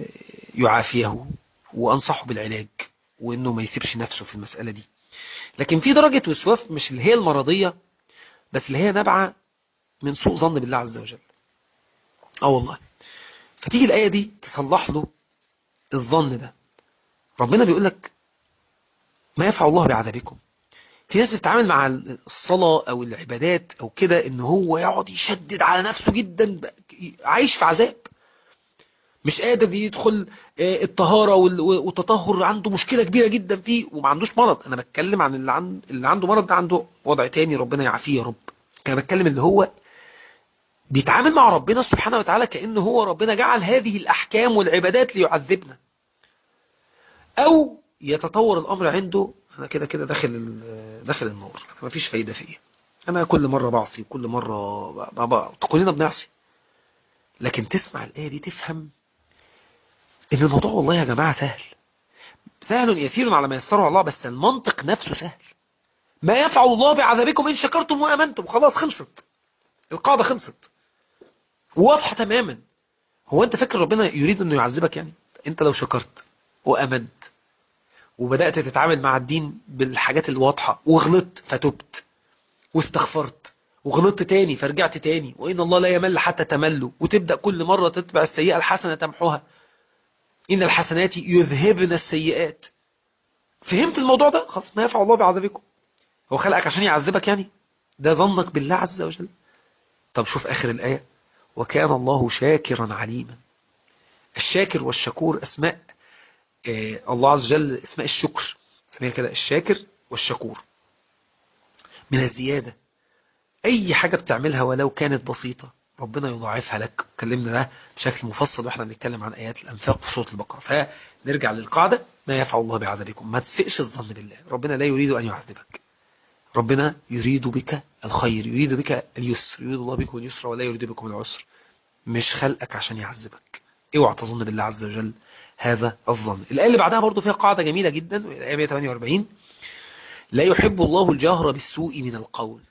يعافيه وأنصحه بالعلاج وأنه ما يسيبش نفسه في المسألة دي لكن في درجة وسواس مش اللي هي المرضية بس اللي هي نابعة من سوء ظن بالله عز وجل اه والله فتيجي الآية دي تصلح له الظن ده ربنا بيقول لك ما يفعل الله بعذابكم في ناس بتتعامل مع الصلاة أو العبادات أو كده إن هو يقعد يشدد على نفسه جدا عايش في عذاب مش قادر يدخل الطهارة والتطهر عنده مشكلة كبيرة جدا فيه وما عندوش مرض أنا بتكلم عن اللي, عند اللي عنده مرض ده عنده وضع تاني ربنا يعافيه يا رب أنا بتكلم اللي هو بيتعامل مع ربنا سبحانه وتعالى كأنه هو ربنا جعل هذه الأحكام والعبادات ليعذبنا أو يتطور الأمر عنده أنا كده كده داخل داخل النار ما فيش فايدة فيا أنا كل مرة بعصي كل مرة كلنا بنعصي لكن تسمع الآية دي تفهم إن الموضوع والله يا جماعة سهل سهل يسير على ما يسره الله بس المنطق نفسه سهل ما يفعل الله بعذابكم إن شكرتم وأمنتم خلاص خلصت القاعدة خلصت واضحة تماما هو أنت فاكر ربنا يريد أنه يعذبك يعني أنت لو شكرت وأمنت وبدأت تتعامل مع الدين بالحاجات الواضحة وغلطت فتبت واستغفرت وغلطت تاني فرجعت تاني وإن الله لا يمل حتى تملوا وتبدأ كل مرة تتبع السيئة الحسنة تمحوها إن الحسنات يذهبن السيئات فهمت الموضوع ده خلاص ما يفعل الله بعذابكم هو خلقك عشان يعذبك يعني ده ظنك بالله عز وجل طب شوف آخر الآية وكان الله شاكرا عليما الشاكر والشكور أسماء آه الله عز وجل اسماء الشكر سميها كده الشاكر والشكور من الزيادة أي حاجة بتعملها ولو كانت بسيطة ربنا يضاعفها لك اتكلمنا ده بشكل مفصل واحنا بنتكلم عن ايات الانفاق في سوره البقره فنرجع للقاعده ما يفعل الله بعذابكم ما تسئش الظن بالله ربنا لا يريد ان يعذبك ربنا يريد بك الخير يريد بك اليسر يريد الله بكم اليسر ولا يريد بكم العسر مش خلقك عشان يعذبك اوعى تظن بالله عز وجل هذا الظن الآية اللي بعدها برضو فيها قاعدة جميلة جدا الآية 148 لا يحب الله الجهر بالسوء من القول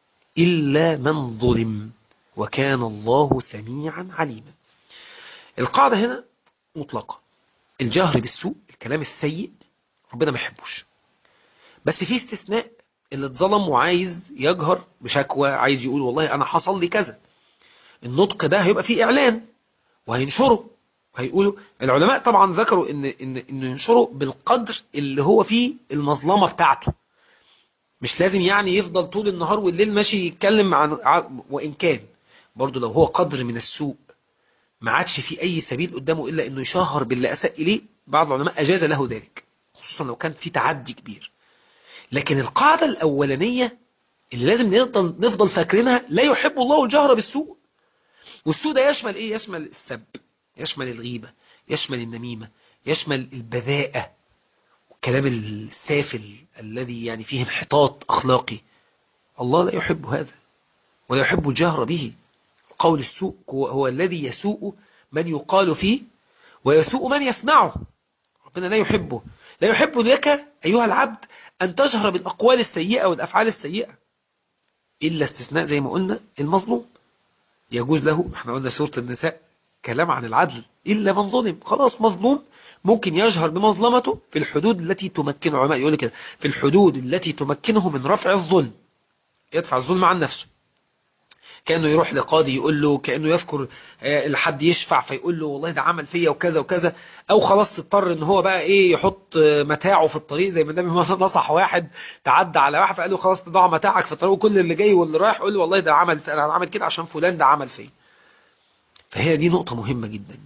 إلا من ظلم وكان الله سميعا عليما القاعدة هنا مطلقة الجهر بالسوء الكلام السيء ربنا ما يحبوش بس في استثناء اللي اتظلم وعايز يجهر بشكوى عايز يقول والله انا حصل لي كذا النطق ده هيبقى فيه اعلان وهينشره هيقولوا العلماء طبعا ذكروا ان ان ان ينشروا بالقدر اللي هو فيه المظلمه بتاعته مش لازم يعني يفضل طول النهار والليل ماشي يتكلم عن وان كان برضه لو هو قدر من السوء ما عادش في اي سبيل قدامه الا انه يشهر باللي اساء اليه بعض العلماء اجاز له ذلك خصوصا لو كان في تعدي كبير لكن القاعده الاولانيه اللي لازم نفضل نفضل فاكرينها لا يحب الله الجهر بالسوء والسوء ده يشمل ايه يشمل السب يشمل الغيبة يشمل النميمة يشمل البذاءة والكلام السافل الذي يعني فيه انحطاط أخلاقي الله لا يحب هذا ولا يحب الجهر به قول السوء هو, هو الذي يسوء من يقال فيه ويسوء من يسمعه ربنا لا يحبه لا يحب لك أيها العبد أن تجهر بالأقوال السيئة والأفعال السيئة إلا استثناء زي ما قلنا المظلوم يجوز له احنا قلنا سورة النساء كلام عن العدل إلا من ظلم خلاص مظلوم ممكن يجهر بمظلمته في الحدود التي تمكنه علماء يقول كده في الحدود التي تمكنه من رفع الظلم يدفع الظلم عن نفسه كأنه يروح لقاضي يقول له كأنه يذكر لحد يشفع فيقول له والله ده عمل فيا وكذا وكذا او خلاص اضطر ان هو بقى ايه يحط متاعه في الطريق زي ما النبي نصح واحد تعدى على واحد فقال له خلاص تضع متاعك في الطريق وكل اللي جاي واللي رايح يقول له والله ده عمل انا عمل كده عشان فلان ده عمل فيا فهي دي نقطة مهمة جدا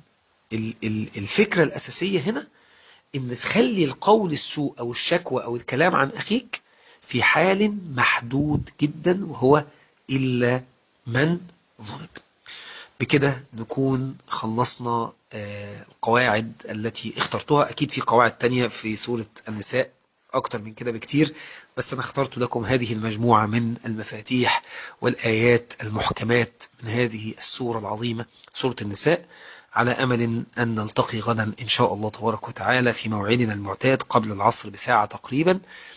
الفكرة الأساسية هنا إن تخلي القول السوء أو الشكوى أو الكلام عن أخيك في حال محدود جدا وهو إلا من ظلم بكده نكون خلصنا القواعد التي اخترتها أكيد في قواعد تانية في سورة النساء أكتر من كده بكتير بس أنا اخترت لكم هذه المجموعة من المفاتيح والآيات المحكمات من هذه السورة العظيمة سورة النساء على أمل أن نلتقي غدا إن شاء الله تبارك وتعالى في موعدنا المعتاد قبل العصر بساعة تقريبا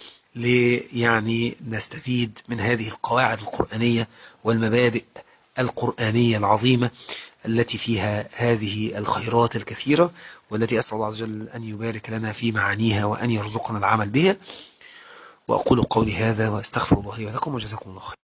ليعني نستفيد من هذه القواعد القرآنية والمبادئ القرآنية العظيمة التي فيها هذه الخيرات الكثيرة والتي أسأل الله عز وجل أن يبارك لنا في معانيها وأن يرزقنا العمل بها وأقول قولي هذا وأستغفر الله لي ولكم وجزاكم الله خير